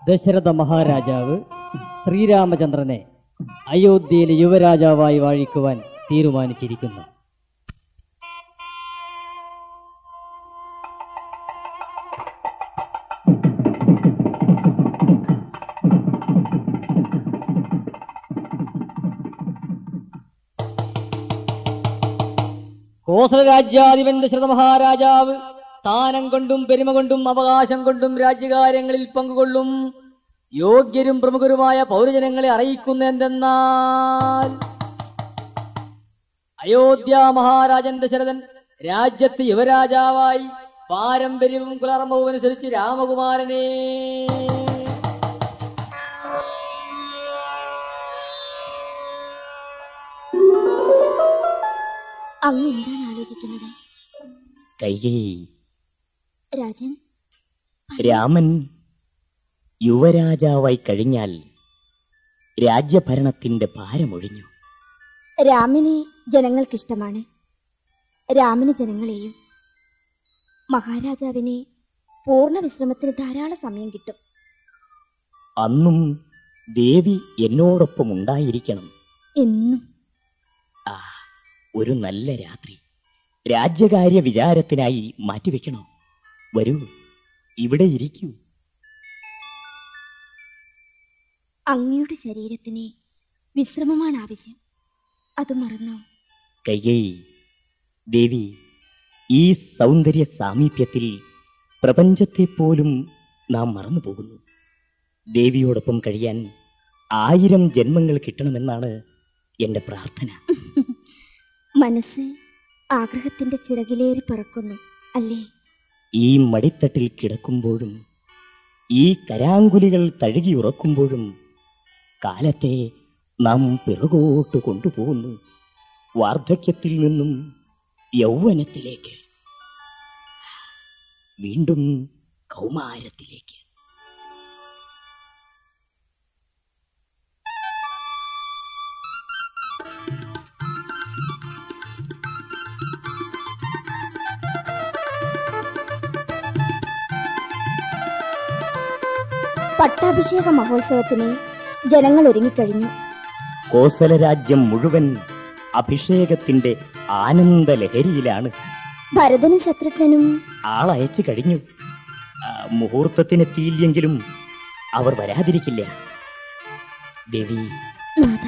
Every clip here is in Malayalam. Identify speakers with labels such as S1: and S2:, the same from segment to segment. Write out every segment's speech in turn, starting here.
S1: ദശരഥ മഹാരാജാവ് ശ്രീരാമചന്ദ്രനെ അയോധ്യയിലെ യുവരാജാവായി വാഴിക്കുവാൻ തീരുമാനിച്ചിരിക്കുന്നു കോസല രാജ്യാധിപൻ ദശരഥ മഹാരാജാവ് സ്ഥാനം കൊണ്ടും പെരുമ കൊണ്ടും അവകാശം കൊണ്ടും രാജ്യകാര്യങ്ങളിൽ പങ്കുകൊള്ളും യോഗ്യരും പ്രമുഖരുമായ പൗരജനങ്ങളെ അറിയിക്കുന്ന എന്തെന്നാൽ അയോധ്യ മഹാരാജൻ ദശരഥൻ രാജ്യത്ത് യുവരാജാവായി പാരമ്പര്യവും കുലർമ്മവും അനുസരിച്ച് രാമകുമാരനെ
S2: അങ്ങ് എന്താണ് ആലോചിക്കുന്നത്
S3: കൈകേയി
S2: രാജൻ
S3: രാമൻ യുവരാജാവായി കഴിഞ്ഞാൽ രാജ്യഭരണത്തിന്റെ ഭാരമൊഴിഞ്ഞു
S2: രാമനെ ജനങ്ങൾക്കിഷ്ടമാണ് രാമന് ജനങ്ങളെയും മഹാരാജാവിനെ പൂർണ്ണ വിശ്രമത്തിന് ധാരാളം സമയം കിട്ടും
S3: അന്നും ദേവി എന്നോടൊപ്പം ഉണ്ടായിരിക്കണം
S2: എന്നും
S3: ആ ഒരു നല്ല രാത്രി രാജ്യകാര്യ വിചാരത്തിനായി മാറ്റിവെക്കണോ വരൂ ഇവിടെ ഇരിക്കൂ
S2: അങ്ങയുടെ ശരീരത്തിന് വിശ്രമമാണ് ആവശ്യം അത് മറന്നോ
S3: കൈകേയി ദേവി ഈ സൗന്ദര്യ സാമീപ്യത്തിൽ പ്രപഞ്ചത്തെ പോലും നാം മറന്നു പോകുന്നു ദേവിയോടൊപ്പം കഴിയാൻ ആയിരം ജന്മങ്ങൾ കിട്ടണമെന്നാണ് എൻ്റെ പ്രാർത്ഥന
S2: മനസ്സ് ആഗ്രഹത്തിന്റെ ചിറകിലേറി പറക്കുന്നു അല്ലേ
S3: ഈ മടിത്തട്ടിൽ കിടക്കുമ്പോഴും ഈ കരാങ്കുലികൾ തഴുകിയുറക്കുമ്പോഴും കാലത്തെ നാം പിറകോട്ട് കൊണ്ടുപോകുന്നു വാർദ്ധക്യത്തിൽ നിന്നും യൗവനത്തിലേക്ക് വീണ്ടും കൗമാരത്തിലേക്ക്
S2: പട്ടാഭിഷേക മഹോത്സവത്തിന് ജനങ്ങൾ ഒരുങ്ങിക്കഴിഞ്ഞു
S3: കോസല രാജ്യം മുഴുവൻ അഭിഷേകത്തിന്റെ ആനന്ദ ലഹരിയിലാണ്
S2: ഭരതനും ശത്രുഘ്നനും
S3: ആളയച്ചു കഴിഞ്ഞു ആ, മുഹൂർത്തത്തിനെത്തിയില്ലെങ്കിലും അവർ വരാതിരിക്കില്ല ദേവി
S2: നാഥ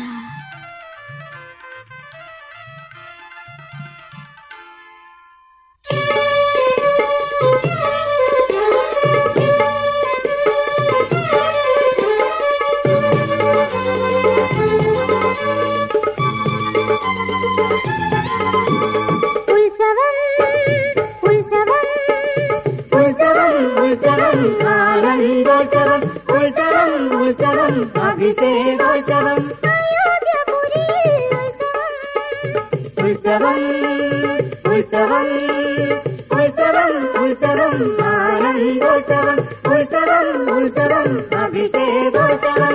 S4: ഉത്സവം ഉത്സവം ഉത്സവം ഉത്സവം ആനന്ദോത്സവം ഉത്സവം ഉത്സവം അഭിഷേകോത്സവം അയോധ്യപുരിയിൽ ഉത്സവം ഉത്സവം ഉത്സവം ഉത്സവം ആനന്ദോത്സവം ഉത്സവം ഉത്സവം അഭിഷേകോത്സവം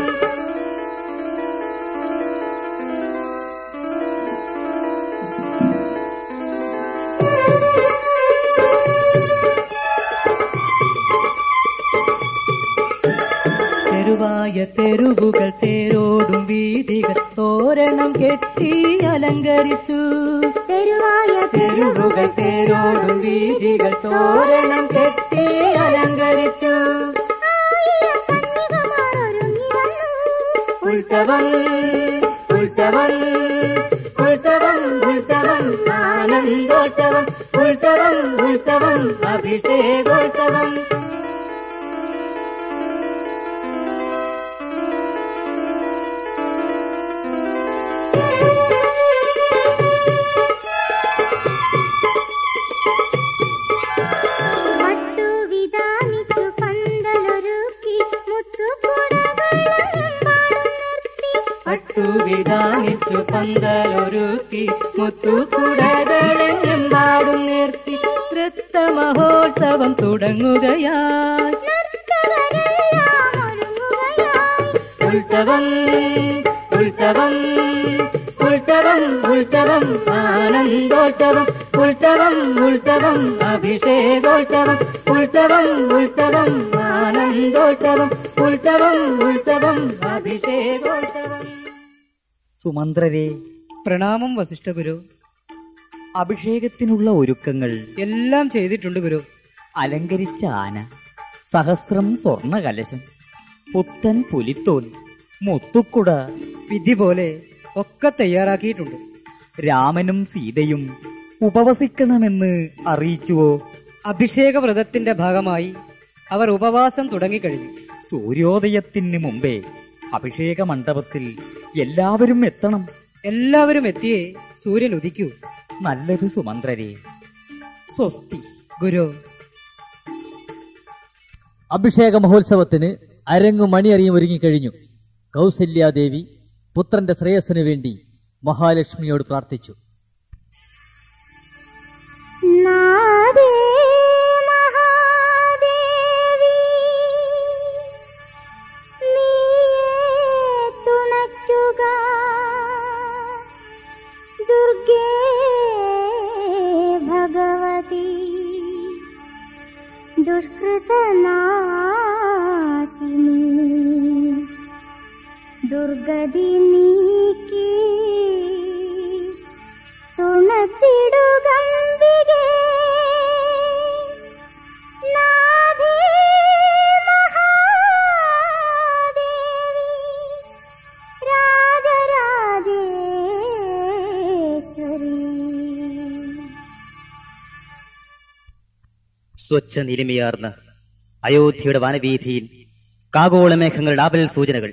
S5: തെരുവായ തെരുവുകൾ തേരോടും വീതികൾ തോരണം കെട്ടി അലങ്കരിച്ചു
S4: തെരുവായ തെരുവുകൾ തേരോടും വീതികൾ തോരണം കെട്ടി അലങ്കരിച്ചു ഉത്സവം ഉത്സവം ഉത്സവം ഉത്സവം ആനന്ദോത്സവം ഉത്സവം ഉത്സവം അഭിഷേകോത്സവം പട്ടു വിധാനിച്ചു പന്തലൊരുക്കി മുത്തുകുടകളെമ്പാടും നിർത്തി
S5: പട്ടു വിധാനിച്ചു പന്തലൊരുക്കി മുത്തുകുടകളെമ്പാടും നിർത്തി നൃത്ത മഹോത്സവം തുടങ്ങുകയായി
S4: നർത്തകരെല്ലാം ഒരുങ്ങുകയായി
S5: ഉത്സവം ഉത്സവം ഉത്സവം ഉത്സവം ഉത്സവം ആനന്ദോത്സവം ഉത്സവം ഉത്സവം അഭിഷേകോത്സവം ഉത്സവം ഉത്സവം ആനന്ദോത്സവം ഉത്സവം ഉത്സവം അഭിഷേകോത്സവം
S3: സുമന്ത്രരെ
S5: പ്രണാമം വസിഷ്ഠ ഗുരു
S3: അഭിഷേകത്തിനുള്ള ഒരുക്കങ്ങൾ
S5: എല്ലാം ചെയ്തിട്ടുണ്ട് ഗുരു
S3: അലങ്കരിച്ച ആന സഹസ്രം സ്വർണ കലശം പുത്തൻ പുലിത്തോൽ മുത്തുക്കുട
S5: വിധി പോലെ ഒക്കെ തയ്യാറാക്കിയിട്ടുണ്ട്
S3: രാമനും സീതയും ഉപവസിക്കണമെന്ന് അറിയിച്ചുവോ
S5: അഭിഷേക വ്രതത്തിന്റെ ഭാഗമായി അവർ ഉപവാസം തുടങ്ങിക്കഴിഞ്ഞു
S3: സൂര്യോദയത്തിന് മുമ്പേ അഭിഷേക മണ്ഡപത്തിൽ എല്ലാവരും എത്തണം
S5: എല്ലാവരും എത്തിയേ സൂര്യൻ ഉദിക്കൂ
S3: നല്ലത് സുമന്ത്രരെ സ്വസ്തി
S5: ഗുരു
S1: അഭിഷേക മഹോത്സവത്തിന് അരങ്ങും മണിയറിയും ഒരുങ്ങിക്കഴിഞ്ഞു കൗസല്യാദേവി പുത്രന്റെ ശ്രേയസ്സിനു വേണ്ടി മഹാലക്ഷ്മിയോട് പ്രാർത്ഥിച്ചു
S4: നാദേ മഹാദേവി നീയേ തുണയ്ക്കുക ദുർഗേ ഭഗവതി ദുഷ്കൃതനാശിനി ദുർഗതി നീക്കി തുണച്ചിടുകമ്പികേ നാഥേ മഹാദേവി രാജരാജേശ്വരി
S6: സ്വച്ഛ നിലിമയാർന്ന അയോധ്യയുടെ വനവീഥിയിൽ കാഗോളമേഘങ്ങളുടെ ആപൽ സൂചനകൾ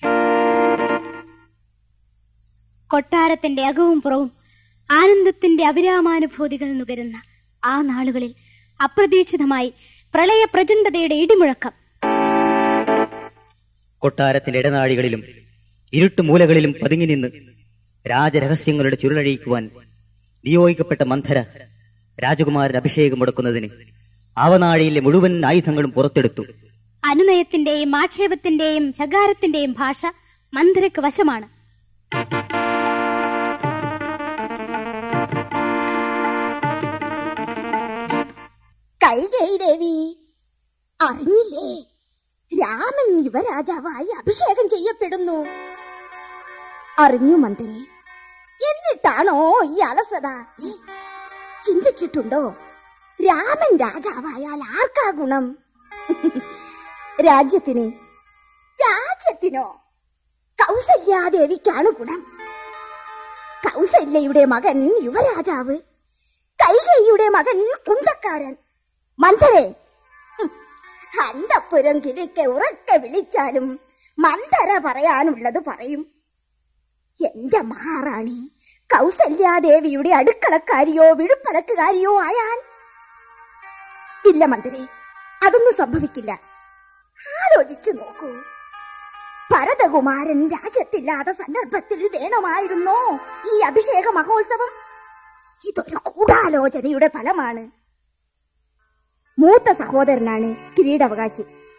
S2: കൊട്ടാരത്തിന്റെ അകവും പുറവും ആനന്ദത്തിന്റെ അവിരാമാനുഭൂതികൾ നുകരുന്ന ആ നാളുകളിൽ അപ്രതീക്ഷിതമായി പ്രളയ പ്രചണ്ഡതയുടെ ഇടിമുഴക്കം
S6: കൊട്ടാരത്തിന്റെ ഇടനാഴികളിലും ഇരുട്ടുമൂലകളിലും പതുങ്ങി നിന്ന് രാജരഹസ്യങ്ങളുടെ ചുരുളഴിക്കുവാൻ നിയോഗിക്കപ്പെട്ട മന്ധര രാജകുമാരൻ അഭിഷേകം മുടക്കുന്നതിന് ആവനാഴിയിലെ മുഴുവൻ ആയുധങ്ങളും പുറത്തെടുത്തു
S2: അനുനയത്തിന്റെയും ആക്ഷേപത്തിന്റെയും ശകാരത്തിന്റെയും ഭാഷ മന്ധരക്ക് വശമാണ്
S7: കൈകേയി ദേവി അറിഞ്ഞില്ലേ രാമൻ യുവരാജാവായി അഭിഷേകം ചെയ്യപ്പെടുന്നു അറിഞ്ഞു മന്ത്രി എന്നിട്ടാണോ ഈ അലസത ഏ, ചിന്തിച്ചിട്ടുണ്ടോ രാമൻ രാജാവായാൽ ആർക്കാ ഗുണം രാജ്യത്തിന് രാജ്യത്തിനോ കൗസല്യാദേവിക്കാണ് ഗുണം കൗസല്യയുടെ മകൻ യുവരാജാവ് കൈകൈയുടെ മകൻ കുന്തക്കാരൻ മന്ധരെ ഹും, അന്തപ്പുരം കിളിക്കെ ഉറക്കെ വിളിച്ചാലും മന്ധര പറയാനുള്ളത് പറയും എന്റെ മഹാറാണി കൗസല്യാദേവിയുടെ അടുക്കളക്കാരിയോ വിഴുപ്പലക്കുകാരിയോ ആയാൽ ഇല്ല മന്ത്രി അതൊന്നും സംഭവിക്കില്ല ആലോചിച്ചു നോക്കൂ ഭരതകുമാരൻ രാജ്യത്തില്ലാത്ത സന്ദർഭത്തിൽ വേണമായിരുന്നോ ഈ അഭിഷേക മഹോത്സവം ഇതൊരു ഗൂഢാലോചനയുടെ ഫലമാണ് മൂത്ത സഹോദരനാണ് കിരീടാവകാശി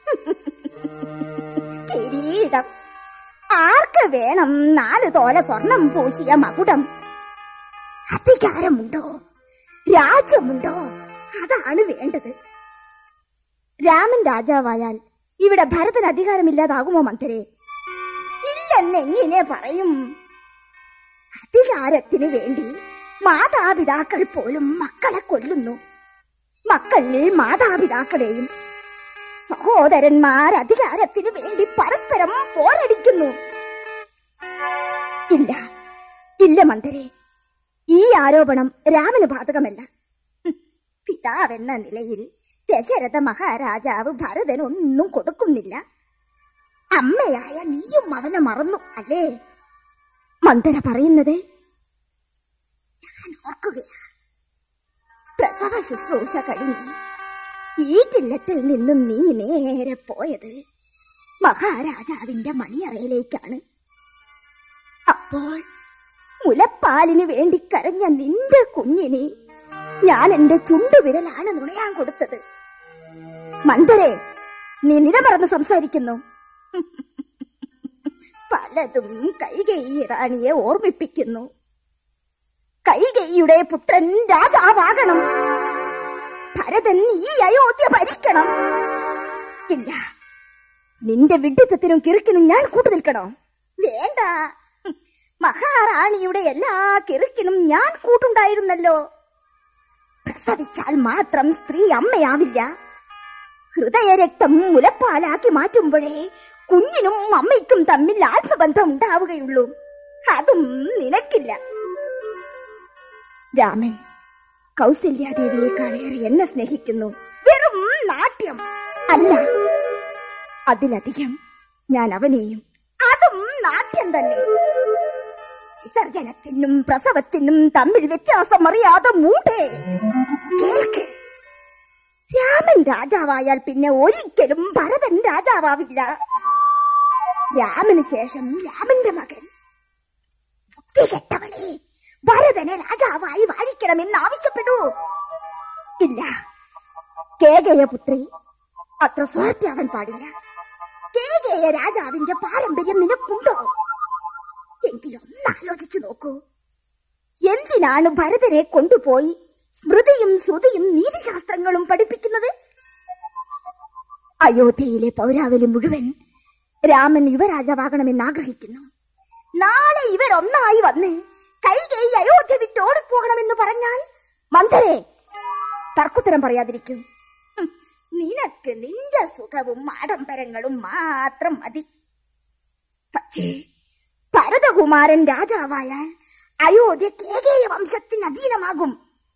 S7: കിരീടം ആർക്ക് വേണം നാല് തോല സ്വർണം പൂശിയ മകുടം അധികാരമുണ്ടോ രാജ്യമുണ്ടോ അതാണ് വേണ്ടത് രാമൻ രാജാവായാൽ ഇവിടെ ഭരതൻ അധികാരമില്ലാതാകുമോ മന്ത്രേ ഇല്ലെന്നെങ്ങനെ പറയും അധികാരത്തിന് വേണ്ടി മാതാപിതാക്കൾ പോലും മക്കളെ കൊല്ലുന്നു മക്കൾ മാതാപിതാക്കളെയും സഹോദരന്മാർ അധികാരത്തിന് വേണ്ടി പരസ്പരം പോരടിക്കുന്നു ഇല്ല ഇല്ല മന്ത്രി ഈ ആരോപണം രാമന് ബാധകമല്ല ഹും, പിതാവെന്ന നിലയിൽ ദശരഥ മഹാരാജാവ് ഭരതന് ഒന്നും കൊടുക്കുന്നില്ല അമ്മയായ നീയും അവനെ മറന്നു അല്ലേ മന്ദര പറയുന്നത് ഞാൻ ഓർക്കുകയാ പ്രസവ ശുശ്രൂഷ കഴിഞ്ഞ് ഈറ്റില്ലത്തിൽ നിന്നും നീ നേരെ പോയത് മഹാരാജാവിന്റെ മണിയറയിലേക്കാണ് അപ്പോൾ മുലപ്പാലിന് വേണ്ടി കരഞ്ഞ നിന്റെ കുഞ്ഞിന് ഞാൻ എന്റെ ചുണ്ടുവിരലാണ് നുണയാൻ കൊടുത്തത് മന്ദരെ നീ നിലമറന്ന് സംസാരിക്കുന്നു പലതും കൈകൈ റാണിയെ ഓർമ്മിപ്പിക്കുന്നു കൈകേയിയുടെ പുത്രൻ രാജാവാകണം ഭരതൻ ഈ അയോധ്യ ഭരിക്കണം ഇല്ല നിന്റെ വിഡിത്തത്തിനും കിറുക്കിനും ഞാൻ കൂട്ടു നിൽക്കണോ വേണ്ട ഹും, മഹാറാണിയുടെ എല്ലാ കിറുക്കിനും ഞാൻ കൂട്ടുണ്ടായിരുന്നല്ലോ പ്രസവിച്ചാൽ മാത്രം സ്ത്രീ അമ്മയാവില്ല ഹൃദയരക്തം മുലപ്പാലാക്കി മാറ്റുമ്പോഴേ കുഞ്ഞിനും അമ്മയ്ക്കും തമ്മിൽ ആത്മബന്ധം ഉണ്ടാവുകയുള്ളൂ അതും നിനക്കില്ല രാമൻ കൗസല്യാദേവിയെക്കാളേറെ എന്നെ സ്നേഹിക്കുന്നു വെറും നാട്യം അല്ല അതിലധികം ഞാൻ അവനെയും അതും നാട്യം തന്നെ വിസർജനത്തിനും പ്രസവത്തിനും തമ്മിൽ വ്യത്യാസം അറിയാതെ മൂടേ കേൾക്ക് രാമൻ രാജാവായാൽ പിന്നെ ഒരിക്കലും ഭരതൻ രാജാവാവില്ല രാമന് ശേഷം രാമന്റെ മകൻ ബുദ്ധി കെട്ടവളെ ഭരതനെ രാജാവായി വാഴിക്കണമെന്ന് ആവശ്യപ്പെടൂ ഇല്ല കേകയ പുത്രി അത്ര സ്വാർത്ഥ്യാവാൻ പാടില്ല കേകയ രാജാവിന്റെ പാരമ്പര്യം നിനക്കുണ്ടോ എങ്കിലൊന്ന് ആലോചിച്ചു നോക്കൂ എന്തിനാണ് ഭരതനെ കൊണ്ടുപോയി സ്മൃതിയും ശ്രുതിയും നീതിശാസ്ത്രങ്ങളും പഠിപ്പിക്കുന്നത് അയോധ്യയിലെ പൗരാവലി മുഴുവൻ രാമൻ യുവരാജാവാകണമെന്ന് ആഗ്രഹിക്കുന്നു നാളെ ഇവരൊന്നായി വന്ന് കൈകൈ അയോധ്യ വിട്ട് ഓടിപ്പോകണമെന്ന് പറഞ്ഞാൽ മന്ദരെ തർക്കുത്തരം പറയാതിരിക്കും ഹും, നിനക്ക് നിന്റെ സുഖവും ആഡംബരങ്ങളും മാത്രം മതി പക്ഷേ ഭരതകുമാരൻ രാജാവായാൽ അയോധ്യ കേകേയ വംശത്തിന് അധീനമാകും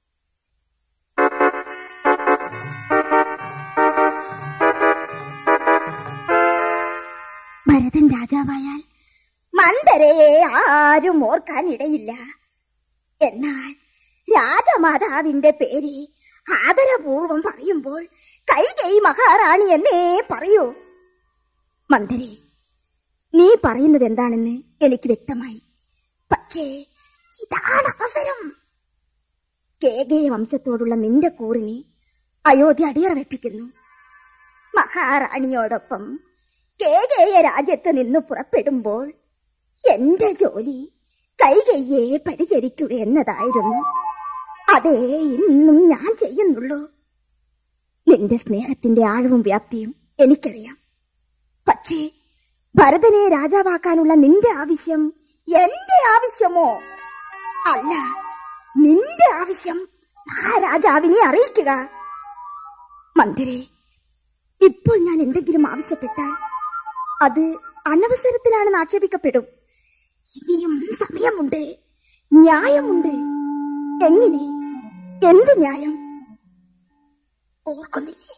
S7: ഭരതൻ രാജാവായാൽ മന്ദരയെ ആരും ഓർക്കാൻ ഇടയില്ല എന്നാൽ രാജമാതാവിന്റെ പേര് ആദരപൂർവം പറയുമ്പോൾ കൈകൈ മഹാറാണി എന്നേ പറയൂ മന്ദരെ നീ പറയുന്നത് എന്താണെന്ന് എനിക്ക് വ്യക്തമായി പക്ഷേ ഇതാണ് അവസരം കേകയ വംശത്തോടുള്ള നിന്റെ കൂറിനെ അയോധ്യ അടിയറ വെപ്പിക്കുന്നു മഹാറാണിയോടൊപ്പം കേകയ രാജ്യത്ത് നിന്ന് പുറപ്പെടുമ്പോൾ എന്റെ ജോലി കൈകയ്യെ പരിചരിക്കുക എന്നതായിരുന്നു അതേ ഇന്നും ഞാൻ ചെയ്യുന്നുള്ളൂ നിന്റെ സ്നേഹത്തിന്റെ ആഴവും വ്യാപ്തിയും എനിക്കറിയാം പക്ഷേ ഭരതനെ രാജാവാക്കാനുള്ള നിന്റെ ആവശ്യം എന്റെ ആവശ്യമോ അല്ല നിന്റെ ആവശ്യം ആ രാജാവിനെ അറിയിക്കുക മന്ദിരേ ഇപ്പോൾ ഞാൻ എന്തെങ്കിലും ആവശ്യപ്പെട്ടാൽ അത് അനവസരത്തിലാണെന്ന് ആക്ഷേപിക്കപ്പെടും ഇനിയും സമയമുണ്ട് ന്യായമുണ്ട് എങ്ങനെ എന്ത് ന്യായം ഓർക്കുന്നില്ലേ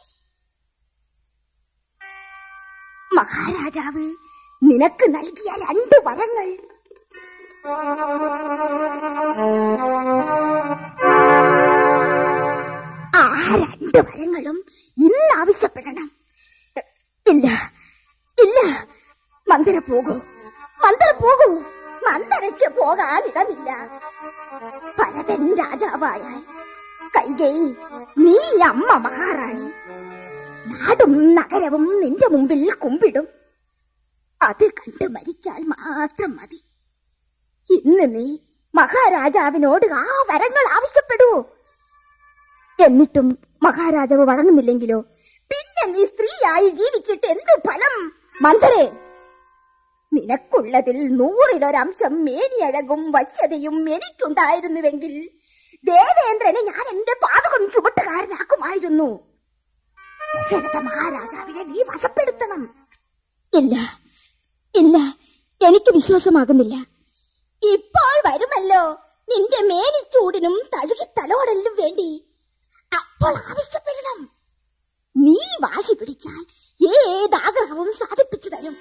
S7: മഹാരാജാവ് നിനക്ക് നൽകിയ രണ്ട് വരങ്ങൾ ആ രണ്ട് വരങ്ങളും ഇന്ന് ആവശ്യപ്പെടണം ഇല്ല ഇല്ല മന്ദിര പോകൂ മന്ദിര പോകൂ മന്ദരയ്ക്ക് പോകാൻ ഇടമില്ല ഭരതൻ രാജാവായാൽ കൈകൈ നീ അമ്മ മഹാറാണി നാടും നഗരവും നിന്റെ മുമ്പിൽ കുമ്പിടും അത് കണ്ട് മരിച്ചാൽ മാത്രം മതി ഇന്ന് നീ മഹാരാജാവിനോട് ആ വരങ്ങൾ ആവശ്യപ്പെടൂ എന്നിട്ടും മഹാരാജാവ് വഴങ്ങുന്നില്ലെങ്കിലോ പിന്നെ നീ സ്ത്രീയായി ജീവിച്ചിട്ട് എന്ത് ഫലം മന്ദരേ നിനക്കുള്ളതിൽ നൂറിലൊരംശം മേനിയഴകും വശ്യതയും എനിക്കുണ്ടായിരുന്നുവെങ്കിൽ ദേവേന്ദ്രനെ ഞാൻ എന്റെ പാതകം ചുവട്ടുകാരനാക്കുമായിരുന്നു ദശരഥ മഹാരാജാവിനെ നീ വശപ്പെടുത്തണം ഇല്ല ഇല്ല എനിക്ക് വിശ്വാസമാകുന്നില്ല ഇപ്പോൾ വരുമല്ലോ നിന്റെ മേനിച്ചൂടിനും തഴുകി തലോടലിനും വേണ്ടി അപ്പോൾ ആവശ്യപ്പെടണം നീ വാശി പിടിച്ചാൽ ഏതാഗ്രഹവും സാധിപ്പിച്ചു തരും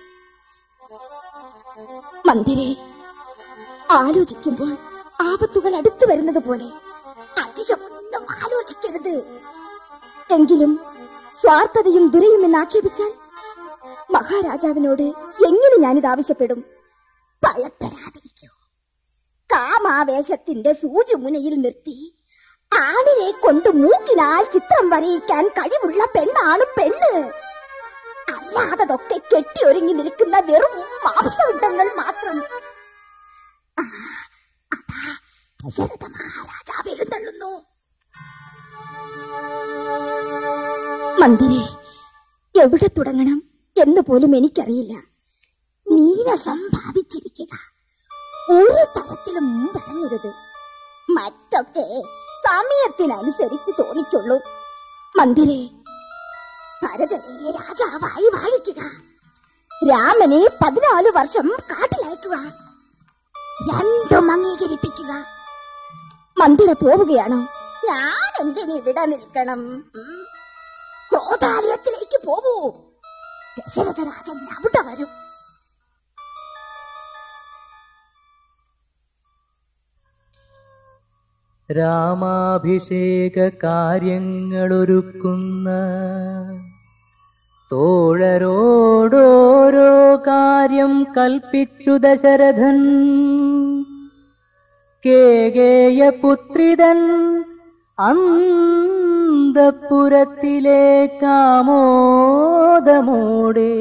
S7: മന്ദിരെ ആലോചിക്കുമ്പോൾ ആപത്തുകൾ അടുത്തു വരുന്നത് പോലെ അധികമൊന്നും ആലോചിക്കരുത് എങ്കിലും സ്വാർത്ഥതയും ദുരയും എന്ന് ആക്ഷേപിച്ചാൽ മഹാരാജാവിനോട് എങ്ങനെ ഞാനിത് ആവശ്യപ്പെടും ഭയപ്പെടാതിരിക്കൂ കാമാവേശത്തിന്റെ സൂചിമുനയിൽ നിർത്തി ആണിനെ കൊണ്ട് മൂക്കിനാൽ ചിത്രം വരയിക്കാൻ കഴിവുള്ള പെണ്ണാണ് പെണ്ണ് അല്ലാത്തതൊക്കെ കെട്ടിയൊരുങ്ങി നിൽക്കുന്ന വെറും മാംസവിണ്ടങ്ങൾ മാത്രം ആ, അതാ ദശരഥ മഹാരാജ മന്ദിരെ എവിടെ തുടങ്ങണം എന്ന് പോലും എനിക്കറിയില്ല നീരസം ഭാവിച്ചിരിക്കുക ഒരു തരത്തിലും വരങ്ങരുത് മറ്റൊക്കെ സമയത്തിനനുസരിച്ച് തോന്നിക്കുള്ളൂ മന്ദിരെ ഭരതനെ രാജാവായി വാഴിക്കുക രാമനെ പതിനാല് വർഷം കാട്ടിലയക്കുക രണ്ടും അംഗീകരിപ്പിക്കുക മന്ദിര പോവുകയാണോ ഞാൻ എന്തിന് ഇവിടെ നിൽക്കണം ഉം. ക്രോധാലയത്തിലേക്ക് പോവൂ ദശരഥ രാജൻ അവിടെ വരും
S8: രാമാഭിഷേക കാര്യങ്ങളൊരുക്കുന്ന തോഴരോടോരോ കാര്യം കൽപ്പിച്ചു ദശരഥൻ കേകേയപുത്രിതൻ അന്തപ്പുരത്തിലേക്കാമോദമോടെ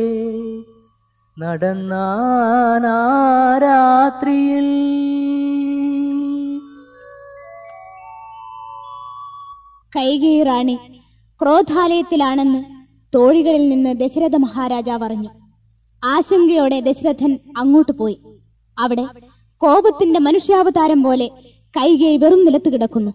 S8: നടന്നാനാ രാത്രിയിൽ
S2: കൈകേയി റാണി ക്രോധാലയത്തിലാണെന്ന് തോഴികളിൽ നിന്ന് ദശരഥ മഹാരാജാവ് അറിഞ്ഞു ആശങ്കയോടെ ദശരഥൻ അങ്ങോട്ട് പോയി അവിടെ കോപത്തിന്റെ മനുഷ്യാവതാരം പോലെ കൈകേയി വെറും നിലത്ത് കിടക്കുന്നു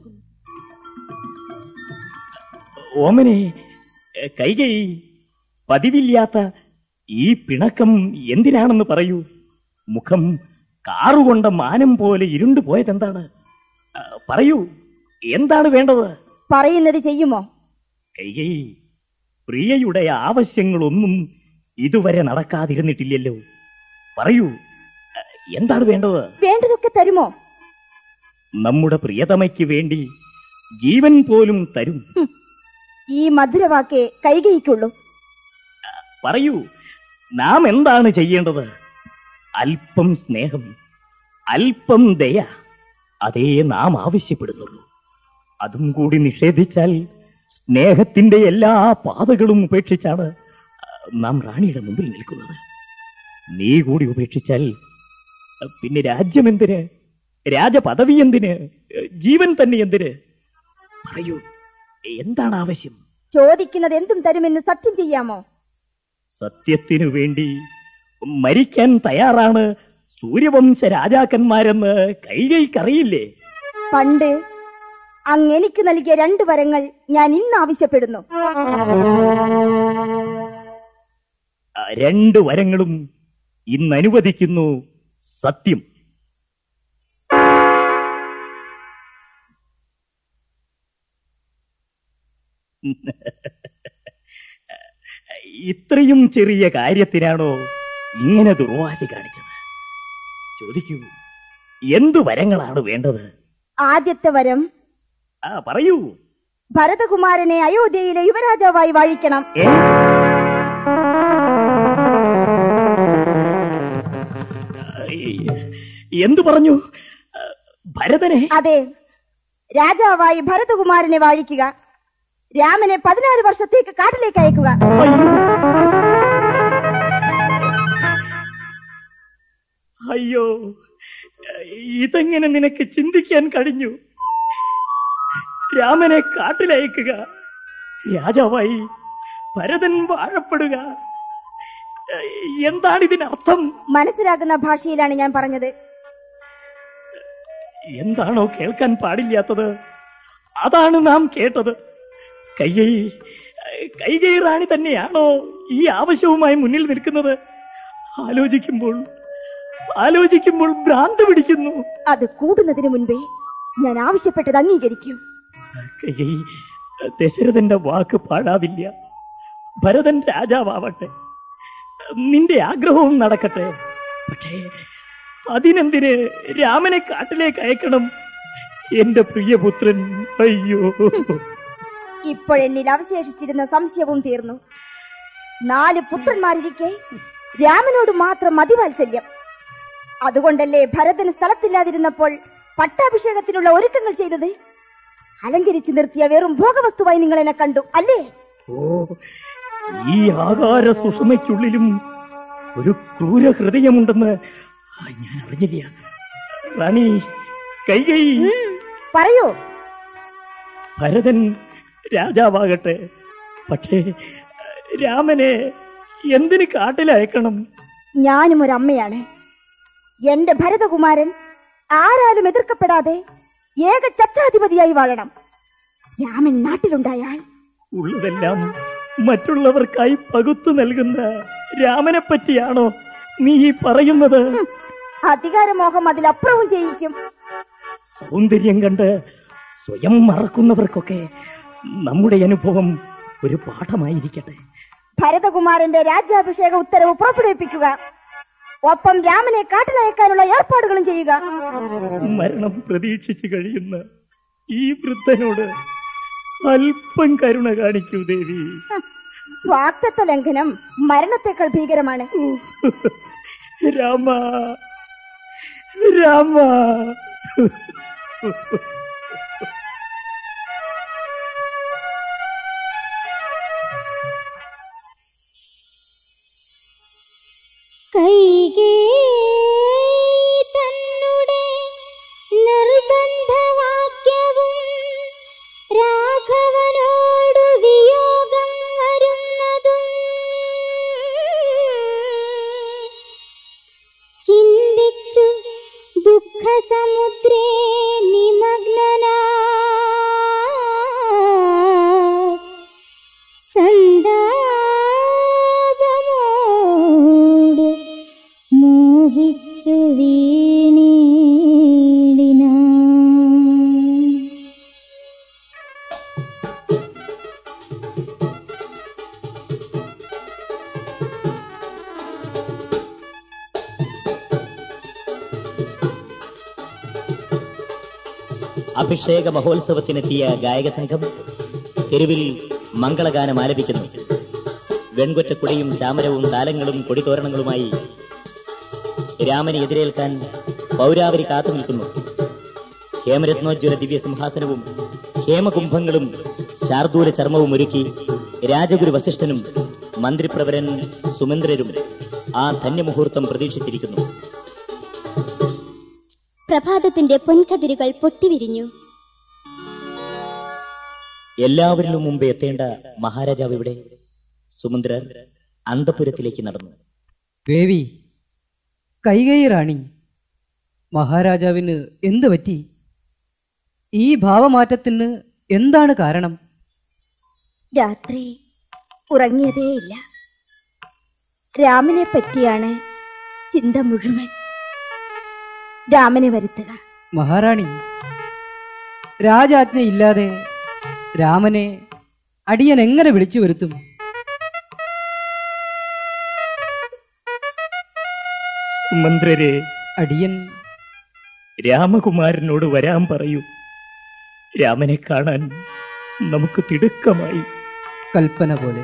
S3: ഓമനെ കൈകൈ പതിവില്ലാത്ത ഈ പിണക്കം എന്തിനാണെന്ന് പറയൂ മുഖം കാറുകൊണ്ട മാനം പോലെ ഇരുണ്ടു പോയതെന്താണ് ആ, പറയൂ എന്താണ് വേണ്ടത്
S7: പറയുന്നത് ചെയ്യുമോ
S3: കൈകൈ പ്രിയയുടെ ആവശ്യങ്ങളൊന്നും ഇതുവരെ നടക്കാതിരുന്നിട്ടില്ലല്ലോ പറയൂ ആ, എന്താണ് വേണ്ടത്
S7: വേണ്ടതൊക്കെ തരുമോ
S3: നമ്മുടെ പ്രിയതമയ്ക്ക് വേണ്ടി ജീവൻ പോലും തരും
S7: ഈ മധുരവാക്കേ കൈകയിക്കുള്ളൂ
S3: പറയൂ നാം എന്താണ് ചെയ്യേണ്ടത് അല്പം സ്നേഹം അല്പം ദയ അതേ നാം ആവശ്യപ്പെടുന്നുള്ളൂ അതും കൂടി നിഷേധിച്ചാൽ സ്നേഹത്തിന്റെ എല്ലാ പാതകളും ഉപേക്ഷിച്ചാണ് ആ, നാം റാണിയുടെ മുമ്പിൽ നിൽക്കുന്നത് നീ കൂടി ഉപേക്ഷിച്ചാൽ ആ, പിന്നെ രാജ്യം എന്തിന് രാജപദവി എന്തിന് ജീവൻ തന്നെ എന്തിന് പറയൂ എന്താണ് ആവശ്യം
S7: ചോദിക്കുന്നത് എന്തും തരുമെന്ന് സത്യം ചെയ്യാമോ
S3: സത്യത്തിനു വേണ്ടി മരിക്കാൻ തയ്യാറാണ് സൂര്യവംശ രാജാക്കന്മാരെന്ന് കൈകൈക്കറിയില്ലേ
S7: പണ്ട് അങ്ങ് എനിക്ക് നൽകിയ രണ്ട് വരങ്ങൾ ഞാൻ ഇന്ന് ആവശ്യപ്പെടുന്നു
S3: ആ രണ്ട് വരങ്ങളും ഇന്ന് അനുവദിക്കുന്നു സത്യം ഇത്രയും ചെറിയ കാര്യത്തിനാണോ ഇങ്ങനെ ദുർവാശി കാണിച്ചത് ചോദിക്കൂ എന്തു വരങ്ങളാണ് വേണ്ടത്
S7: ആദ്യത്തെ വരം
S3: ആ പറയൂ
S7: ഭരതകുമാരനെ അയോധ്യയിലെ യുവരാജാവായി വാഴിക്കണം
S3: ഏ? എന്തു പറഞ്ഞു ഭരതനെ
S7: അതെ രാജാവായി ഭരതകുമാരനെ വാഴിക്കുക രാമനെ പതിനാറ് വർഷത്തേക്ക് കാട്ടിലേക്ക് അയക്കുക
S3: അയ്യോ അയ്യോ ഇതെങ്ങനെ നിനക്ക് ചിന്തിക്കാൻ കഴിഞ്ഞു രാമനെ കാട്ടിലയക്കുക രാജാവായി ഭരതൻ വാഴപ്പെടുക എന്താണ് ഇതിനർത്ഥം
S7: മനസ്സിലാകുന്ന ഭാഷയിലാണ് ഞാൻ പറഞ്ഞത്
S3: എന്താണോ കേൾക്കാൻ പാടില്ലാത്തത് അതാണ് നാം കേട്ടത് കയ്യൈ കൈകൈ റാണി തന്നെയാണോ ഈ ആവശ്യവുമായി മുന്നിൽ നിൽക്കുന്നത് ആലോചിക്കുമ്പോൾ ആലോചിക്കുമ്പോൾ ഭ്രാന്ത് പിടിക്കുന്നു
S7: അത് കൂടുന്നതിന് മുൻപേ ഞാൻ ആവശ്യപ്പെട്ടത് അംഗീകരിക്കും
S3: കയ്യൈ ദശരഥന്റെ വാക്ക് പാടാവില്ല ഭരതൻ രാജാവാവട്ടെ നിന്റെ ആഗ്രഹവും നടക്കട്ടെ പക്ഷേ അതിനെന്തിന് രാമനെ കാട്ടിലേക്ക് അയക്കണം എന്റെ പ്രിയപുത്രൻ അയ്യോ
S7: ഇപ്പോഴെന്നിൽ അവശേഷിച്ചിരുന്ന സംശയവും തീർന്നു നാല് പുത്രന്മാരിരിക്കെ രാമനോട് മാത്രം മതിവാത്സല്യം അതുകൊണ്ടല്ലേ ഭരതന് സ്ഥലത്തില്ലാതിരുന്നപ്പോൾ പട്ടാഭിഷേകത്തിനുള്ള ഒരുക്കങ്ങൾ ചെയ്തത് അലങ്കരിച്ചു നിർത്തിയ വെറും ഭോഗവസ്തുവായി നിങ്ങൾ എന്നെ കണ്ടു അല്ലേ
S3: ഓ ഈ ആകാര സുഷമയ്ക്കുള്ളിലും ഒരു ക്രൂര ഹൃദയമുണ്ടെന്ന് ഞാൻ അറിഞ്ഞില്ല റാണി കൈകൈ
S7: പറയൂ
S3: ഭരതൻ രാജാവാകട്ടെ പക്ഷേ രാമനെ എന്തിന് കാട്ടിലയക്കണം
S7: ഞാനും ഒരു അമ്മയാണ് എന്റെ ഭരതകുമാരൻ ആരാലും എതിർക്കപ്പെടാതെ ഏക ഛത്രാധിപതിയായി വാഴണം രാമൻ നാട്ടിലുണ്ടായാൽ
S3: ഉള്ളതെല്ലാം മറ്റുള്ളവർക്കായി പകുത്തു നൽകുന്ന രാമനെ പറ്റിയാണോ നീ ഈ പറയുന്നത്
S7: അധികാരമോഹം അതിലപ്പുറവും ചെയ്യിക്കും
S3: സൗന്ദര്യം കണ്ട് സ്വയം മറക്കുന്നവർക്കൊക്കെ നമ്മുടെ അനുഭവം ഒരു പാഠമായിരിക്കട്ടെ
S7: ഭരതകുമാരന്റെ രാജ്യാഭിഷേക ഉത്തരവ് പുറപ്പെടുവിപ്പിക്കുക ഒപ്പം രാമനെ കാട്ടിലയക്കാനുള്ള ഏർപ്പാടുകളും ചെയ്യുക
S3: മരണം പ്രതീക്ഷിച്ചു കഴിയുന്ന ഈ വൃദ്ധനോട് അല്പം കരുണ കാണിക്കൂ ദേവി
S7: വാക്തത്വ ലംഘനം മരണത്തെക്കാൾ ഭീകരമാണ്
S3: രാമ രാമ
S4: കൈകേ തന്നുടെ നിർബന്ധവാക്യവും രാഘവനോടു വിയോഗം വരുന്നതും ചിന്തിച്ചു ദുഃഖസമുദ്രേ നിമഗ്നനാ സന്താപമോട് മോഹിച്ചു വീണീടിന
S6: അഭിഷേക മഹോത്സവത്തിനെത്തിയ ഗായക സംഘം തെരുവിൽ മംഗളഗാനം ആലപിക്കുന്നു വെൺകൊറ്റക്കുടയും ചാമരവും താലങ്ങളും കൊടിതോരണങ്ങളുമായി രാമനെ എതിരേൽക്കാൻ പൗരാവരി കാത്തു നിൽക്കുന്നു ഹേമരത്നോജ്വല ദിവ്യ സിംഹാസനവും ഹേമകുംഭങ്ങളും ശാർദൂല ചർമ്മവും ഒരുക്കി രാജഗുരു വസിഷ്ഠനും മന്ത്രിപ്രവരൻ സുമന്ത്രരും ആ ധന്യമുഹൂർത്തം പ്രതീക്ഷിച്ചിരിക്കുന്നു
S4: പ്രഭാതത്തിന്റെ പൊൻകതിരുകൾ പൊട്ടിവിരിഞ്ഞു
S6: എല്ലാവരിലും മുമ്പ് എത്തേണ്ട മഹാരാജാവ് ഇവിടെ സുമന്ത്രർ അന്തപുരത്തിലേക്ക് നടന്നു
S5: ദേവി കൈകൈ റാണി മഹാരാജാവിന് എന്ത് പറ്റി ഈ ഭാവമാറ്റത്തിന് എന്താണ് കാരണം
S7: രാത്രി ഉറങ്ങിയതേയില്ല രാമനെ പറ്റിയാണ് ചിന്ത മുഴുവൻ രാമനെ വരുത്തുക
S5: മഹാറാണി രാജാജ്ഞയില്ലാതെ രാമനെ അടിയൻ എങ്ങനെ വിളിച്ചു വരുത്തും
S3: മന്ത്രരെ
S5: അടിയൻ
S3: രാമകുമാരനോട് വരാൻ പറയൂ രാമനെ കാണാൻ നമുക്ക് തിടുക്കമായി
S5: കൽപ്പന പോലെ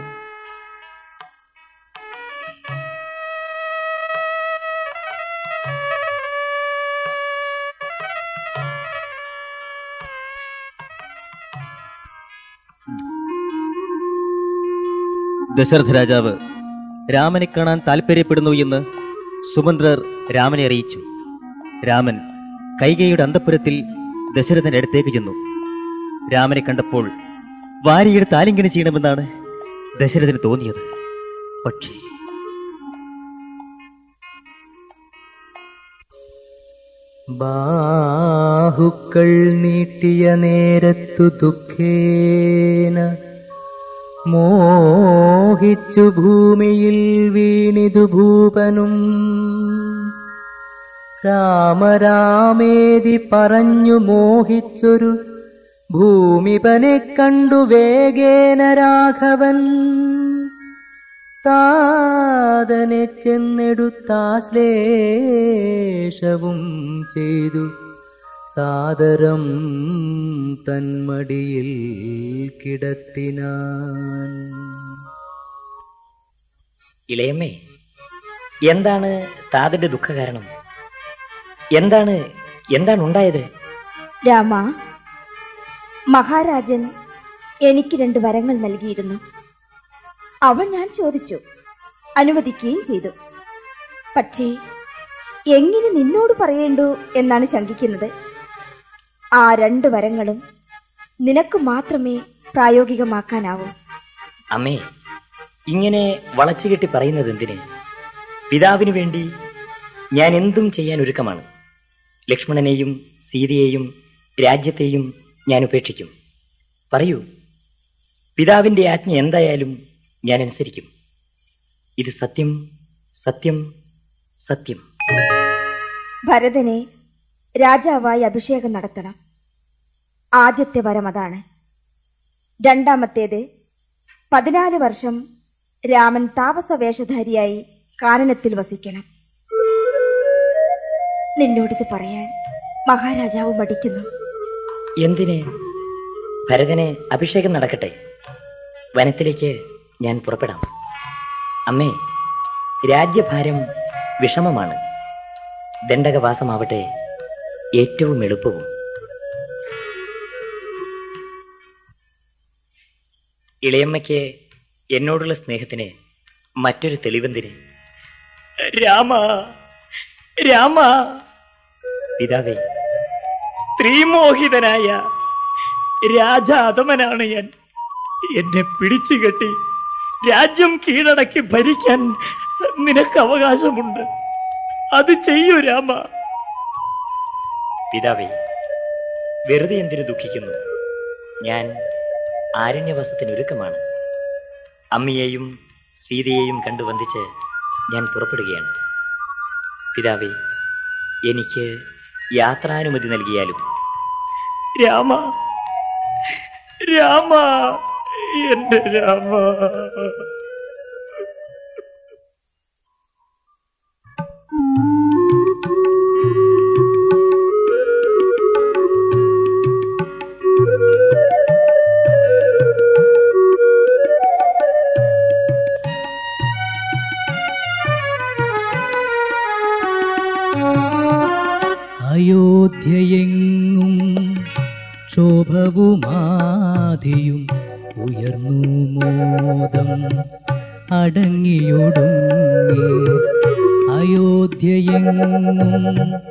S6: ദശരഥ രാജാവ് രാമനെ കാണാൻ താല്പര്യപ്പെടുന്നു എന്ന് സുമന്ത്രർ രാമനെ അറിയിച്ചു രാമൻ കൈകയുടെ അന്തപുരത്തിൽ ദശരഥന്റെ അടുത്തേക്ക് ചെന്നു രാമനെ കണ്ടപ്പോൾ വാരിയെടുത്ത് ആലിംഗനം ചെയ്യണമെന്നാണ് ദശരഥന് തോന്നിയത് പക്ഷേ
S8: ബാഹുക്കൾ നീട്ടിയ നേരത്തു ദുഃഖേന മോഹിച്ചു ഭൂമിയിൽ വീണിതു ഭൂപനും രാമരാമേതി പറഞ്ഞു മോഹിച്ചൊരു ഭൂമിപനെ കണ്ടു വേഗേന രാഘവൻ താതനെ ചെന്നെടുത്താശ്ലേഷവും ചെയ്തു സാദരം തന്മടിയിൽ കിടത്തിനാൻ
S3: ഇളയമ്മേ എന്താണ് താതന്റെ ദുഃഖകാരണം എന്താണ് എന്താണ് ഉണ്ടായത്
S7: രാമ മഹാരാജൻ എനിക്ക് രണ്ട് വരങ്ങൾ നൽകിയിരുന്നു അവ ഞാൻ ചോദിച്ചു അനുവദിക്കുകയും ചെയ്തു പക്ഷേ എങ്ങനെ നിന്നോട് പറയേണ്ടു എന്നാണ് ശങ്കിക്കുന്നത് ആ രണ്ട് വരങ്ങളും നിനക്ക് മാത്രമേ പ്രായോഗികമാക്കാനാവൂ
S3: അമ്മേ ഇങ്ങനെ വളച്ചുകെട്ടി പറയുന്നത് എന്തിന് പിതാവിനു വേണ്ടി ഞാൻ എന്തും ചെയ്യാൻ ഒരുക്കമാണ് ലക്ഷ്മണനെയും സീതയെയും രാജ്യത്തെയും ഞാൻ ഉപേക്ഷിക്കും പറയൂ പിതാവിന്റെ ആജ്ഞ എന്തായാലും ഞാൻ അനുസരിക്കും ഇത് സത്യം സത്യം സത്യം
S9: ഭരതനെ രാജാവായി അഭിഷേകം നടത്തണം ആദ്യത്തെ വരം അതാണ് രണ്ടാമത്തേത് പതിനാല് വർഷം രാമൻ താപസ വേഷധാരിയായി കാനനത്തിൽ വസിക്കണം നിന്നോടിത് പറയാൻ മഹാരാജാവ് മടിക്കുന്നു
S3: എന്തിന് ഭരതന് അഭിഷേകം നടക്കട്ടെ വനത്തിലേക്ക് ഞാൻ പുറപ്പെടാം അമ്മേ രാജ്യഭാരം വിഷമമാണ് ദണ്ഡകവാസമാവട്ടെ ഏറ്റവും എളുപ്പവും ഇളയമ്മയ്ക്ക് എന്നോടുള്ള സ്നേഹത്തിന് മറ്റൊരു തെളിവെന്തിന് രാമ രാമ പിതാവേ സ്ത്രീമോഹിതനായ രാജാധമനാണ് ഞാൻ എന്നെ പിടിച്ചു കെട്ടി രാജ്യം കീഴടക്കി ഭരിക്കാൻ നിനക്ക് അവകാശമുണ്ട് അത് ചെയ്യൂ രാമ പിതാവേ വെറുതെ എന്തിനു ദുഃഖിക്കുന്നു ഞാൻ ആരണ്യവാസത്തിന് ഒരുക്കമാണ് അമ്മയെയും സീതയെയും കണ്ടു വന്ദിച്ച് ഞാൻ പുറപ്പെടുകയാണ് പിതാവേ എനിക്ക് യാത്രാനുമതി നൽകിയാലും രാമ രാമ എന്റെ രാമ
S8: അയോധ്യയെങ്ങും ക്ഷോഭവുമാധിയും ഉയർന്നു മോദം അടങ്ങിയൊടുങ്ങി അയോധ്യയെങ്ങും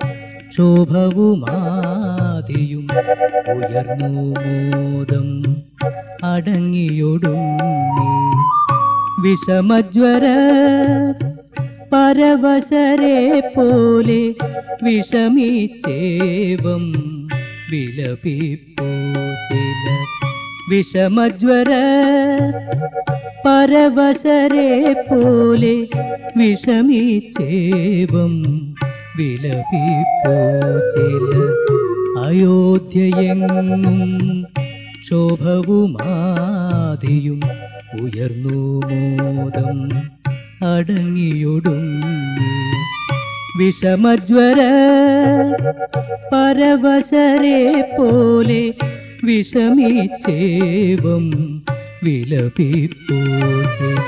S8: ക്ഷോഭവുമാധിയും ഉയർന്നു മോദം അടങ്ങിയൊടുങ്ങി വിഷമജ്വര പരവശരെ പോലെ വിഷമിച്ചേവം വിലപിപ്പോ ചില വിഷമജ്വര പരവശരെ പോലെ വിഷമിച്ചേവം വിലപിപ്പോ ചില അയോധ്യയെങ്ങും ക്ഷോഭവുമാധിയും ഉയർന്നു മോദം അടങ്ങിയൊടുങ്ങി വിഷമജ്വര പരവശരെ പോലെ വിഷമിച്ചേവം വിലപിപ്പോ ചില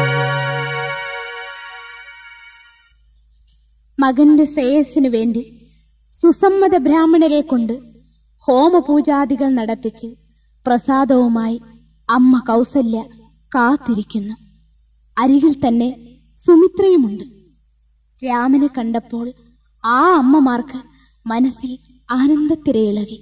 S2: മകന്റെ ശ്രേയസ്സിനു വേണ്ടി സുസമ്മത ബ്രാഹ്മണരെ കൊണ്ട് ഹോമപൂജാദികൾ നടത്തിച്ച് പ്രസാദവുമായി അമ്മ കൗസല്യ കാത്തിരിക്കുന്നു അരികിൽ തന്നെ സുമിത്രയുമുണ്ട് രാമനെ കണ്ടപ്പോൾ ആ അമ്മമാർക്ക് മനസ്സിൽ ആനന്ദത്തിരയിളകി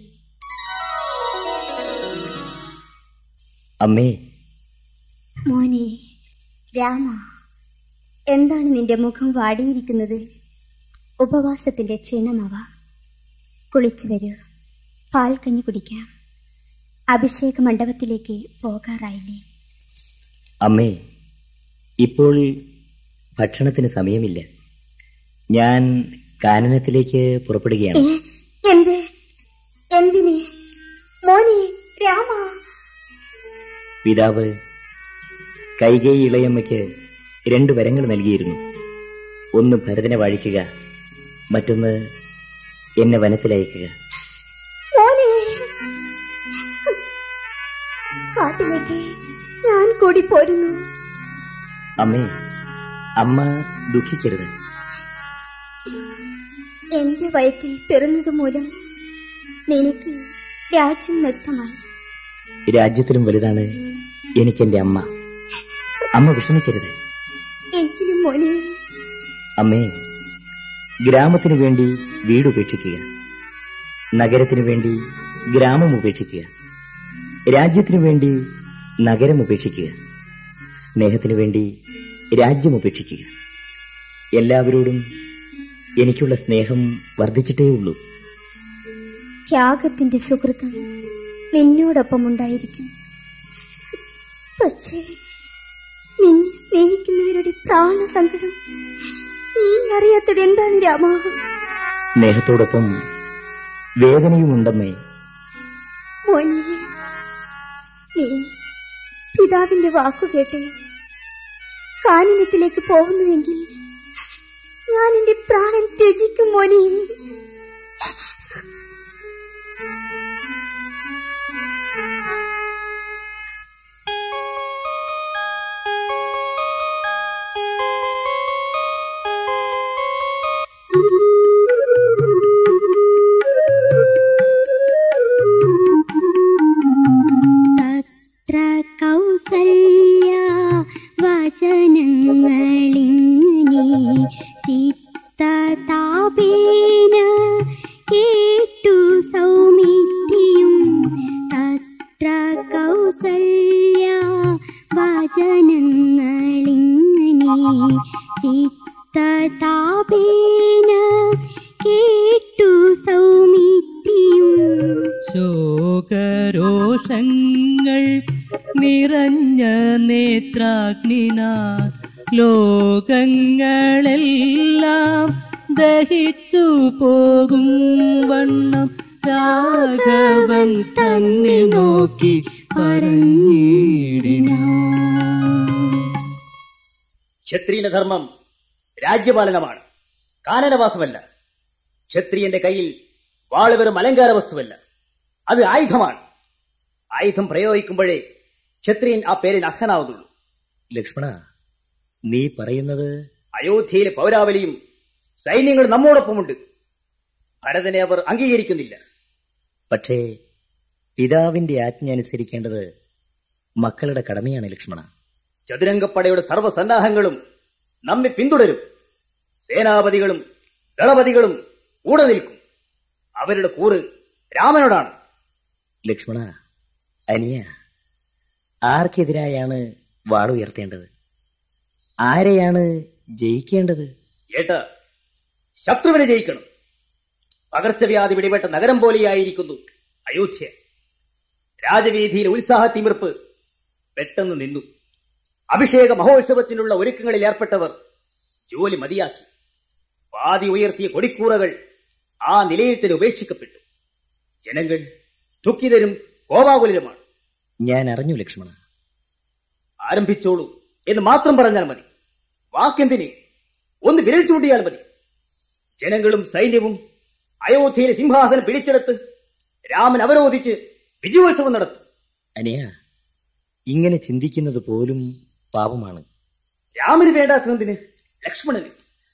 S3: അമ്മേ
S4: മോനെ രാമ എന്താണ് നിന്റെ മുഖം വാടിയിരിക്കുന്നത് ഉപവാസത്തിന്റെ ക്ഷീണമാവാ കുളിച്ചു വരൂ പാൽ കഞ്ഞി കുടിക്കാം അഭിഷേക മണ്ഡപത്തിലേക്ക് പോകാറായില്ലേ
S3: അമ്മേ ഇപ്പോൾ ഭക്ഷണത്തിന് സമയമില്ല ഞാൻ കാനനത്തിലേക്ക് പുറപ്പെടുകയാണ്
S4: ഏ, എന്ത് എന്തിന് മോനെ രാമ
S3: പിതാവ് കൈകേയി ഇളയമ്മയ്ക്ക് രണ്ട് വരങ്ങൾ നൽകിയിരുന്നു ഒന്ന് ഭരതനെ വാഴിക്കുക മറ്റൊന്ന് എന്നെ വനത്തിലയക്കുക
S4: മോനെ കാട്ടിലേക്ക് ഞാൻ കൂടി പോരുന്നു
S3: അമ്മേ അമ്മ ദുഃഖിക്കരുത്
S4: എന്റെ വയറ്റിൽ പിറന്നത് മൂലം നിനക്ക് രാജ്യം നഷ്ടമായി
S3: രാജ്യത്തിലും വലുതാണ് എനിക്കെന്റെ അമ്മ അമ്മ വിഷമിക്കരുത്
S4: എങ്കിലും മോനെ
S3: അമ്മേ ഗ്രാമത്തിനു വേണ്ടി വീട് ഉപേക്ഷിക്കുക നഗരത്തിനു വേണ്ടി ഗ്രാമം ഉപേക്ഷിക്കുക രാജ്യത്തിനു വേണ്ടി നഗരം ഉപേക്ഷിക്കുക സ്നേഹത്തിനു വേണ്ടി രാജ്യം ഉപേക്ഷിക്കുക എല്ലാവരോടും എനിക്കുള്ള സ്നേഹം വർദ്ധിച്ചിട്ടേ ഉള്ളൂ
S4: ത്യാഗത്തിന്റെ സുഹൃതം നിന്നോടൊപ്പം ഉണ്ടായിരിക്കും പക്ഷേ നിന്നെ സ്നേഹിക്കുന്നവരുടെ പ്രാണസങ്കടം നീ അറിയാത്തത് എന്താണ് രാമ
S3: സ്നേഹത്തോടൊപ്പം വേദനയും ഉണ്ടമ്മേ
S4: മോനെ നീ പിതാവിന്റെ വാക്കു കേട്ട് കാനനത്തിലേക്ക് പോകുന്നുവെങ്കിൽ ഞാൻ എന്റെ പ്രാണൻ ത്യജിക്കും മോനെ
S10: തത്ര കൗസല്യ വചനങ്ങളിങ്ങനെ ചിത്തതാപേന കേട്ടു സൗമിത്രിയും തത്ര കൗസല്യ വചനങ്ങളിങ്ങനെ ചിത്തതാപേന കേട്ടു സൗമിത്രിയും
S8: ശോകരോഷങ്ങൾ നിറഞ്ഞ നേത്രാഗ്നിന ലോകങ്ങളെല്ലാം ദഹിച്ചു പോകും വണ്ണം രാഘവൻ തന്നെ നോക്കി പറഞ്ഞിടിന
S6: ക്ഷത്രിയന്റെ ധർമ്മം രാജ്യപാലനമാണ് കാനനവാസമല്ല ക്ഷത്രിയന്റെ കയ്യിൽ വാള് വെറും അലങ്കാര വസ്തുവല്ല അത് ആയുധമാണ് ആയുധം പ്രയോഗിക്കുമ്പോഴേ ക്ഷത്രിയൻ ആ പേരിന് അർഹനാവുന്നുള്ളൂ
S3: ലക്ഷ്മണ നീ പറയുന്നത്
S6: അയോധ്യയിലെ പൗരാവലിയും സൈന്യങ്ങൾ നമ്മോടൊപ്പമുണ്ട് ഭരതനെ അവർ അംഗീകരിക്കുന്നില്ല
S3: പക്ഷേ പിതാവിന്റെ ആജ്ഞ അനുസരിക്കേണ്ടത് മക്കളുടെ കടമയാണ് ലക്ഷ്മണ
S6: ചതുരംഗപ്പടയുടെ സർവ്വസന്നാഹങ്ങളും നമ്മെ പിന്തുടരും സേനാപതികളും ദളപതികളും കൂടെ നിൽക്കും അവരുടെ കൂറ് രാമനോടാണ്
S3: ലക്ഷ്മണ അനിയ ആർക്കെതിരായാണ് വാളുയർത്തേണ്ടത് ആരെയാണ് ജയിക്കേണ്ടത്
S6: ഏട്ടാ ശത്രുവിനെ ജയിക്കണം പകർച്ചവ്യാധി പിടിപെട്ട നഗരം പോലെയായിരിക്കുന്നു അയോധ്യ രാജവീതിയിലെ ഉത്സാഹത്തിമിർപ്പ് പെട്ടെന്ന് നിന്നു അഭിഷേക മഹോത്സവത്തിനുള്ള ഒരുക്കങ്ങളിൽ ഏർപ്പെട്ടവർ ജോലി മതിയാക്കി പാതി ഉയർത്തിയ കൊടിക്കൂറകൾ ആ നിലയിൽ തന്നെ ഉപേക്ഷിക്കപ്പെട്ടു ജനങ്ങൾ ദുഃഖിതരും കോപാകുലരുമാണ്
S3: ഞാൻ അറിഞ്ഞു ലക്ഷ്മണ
S6: ആരംഭിച്ചോളൂ എന്ന് മാത്രം പറഞ്ഞാൽ മതി വാക്കെന്തിന് ഒന്ന് വിരൽ ചൂണ്ടിയാൽ മതി ജനങ്ങളും സൈന്യവും അയോധ്യയിലെ സിംഹാസനം പിടിച്ചെടുത്ത് രാമൻ അവരോധിച്ച് വിജയോത്സവം നടത്തും
S3: അനിയ ഇങ്ങനെ ചിന്തിക്കുന്നത് പോലും പാപമാണ്
S6: രാമന് വേണ്ടാത്തതിന് ലക്ഷ്മണന്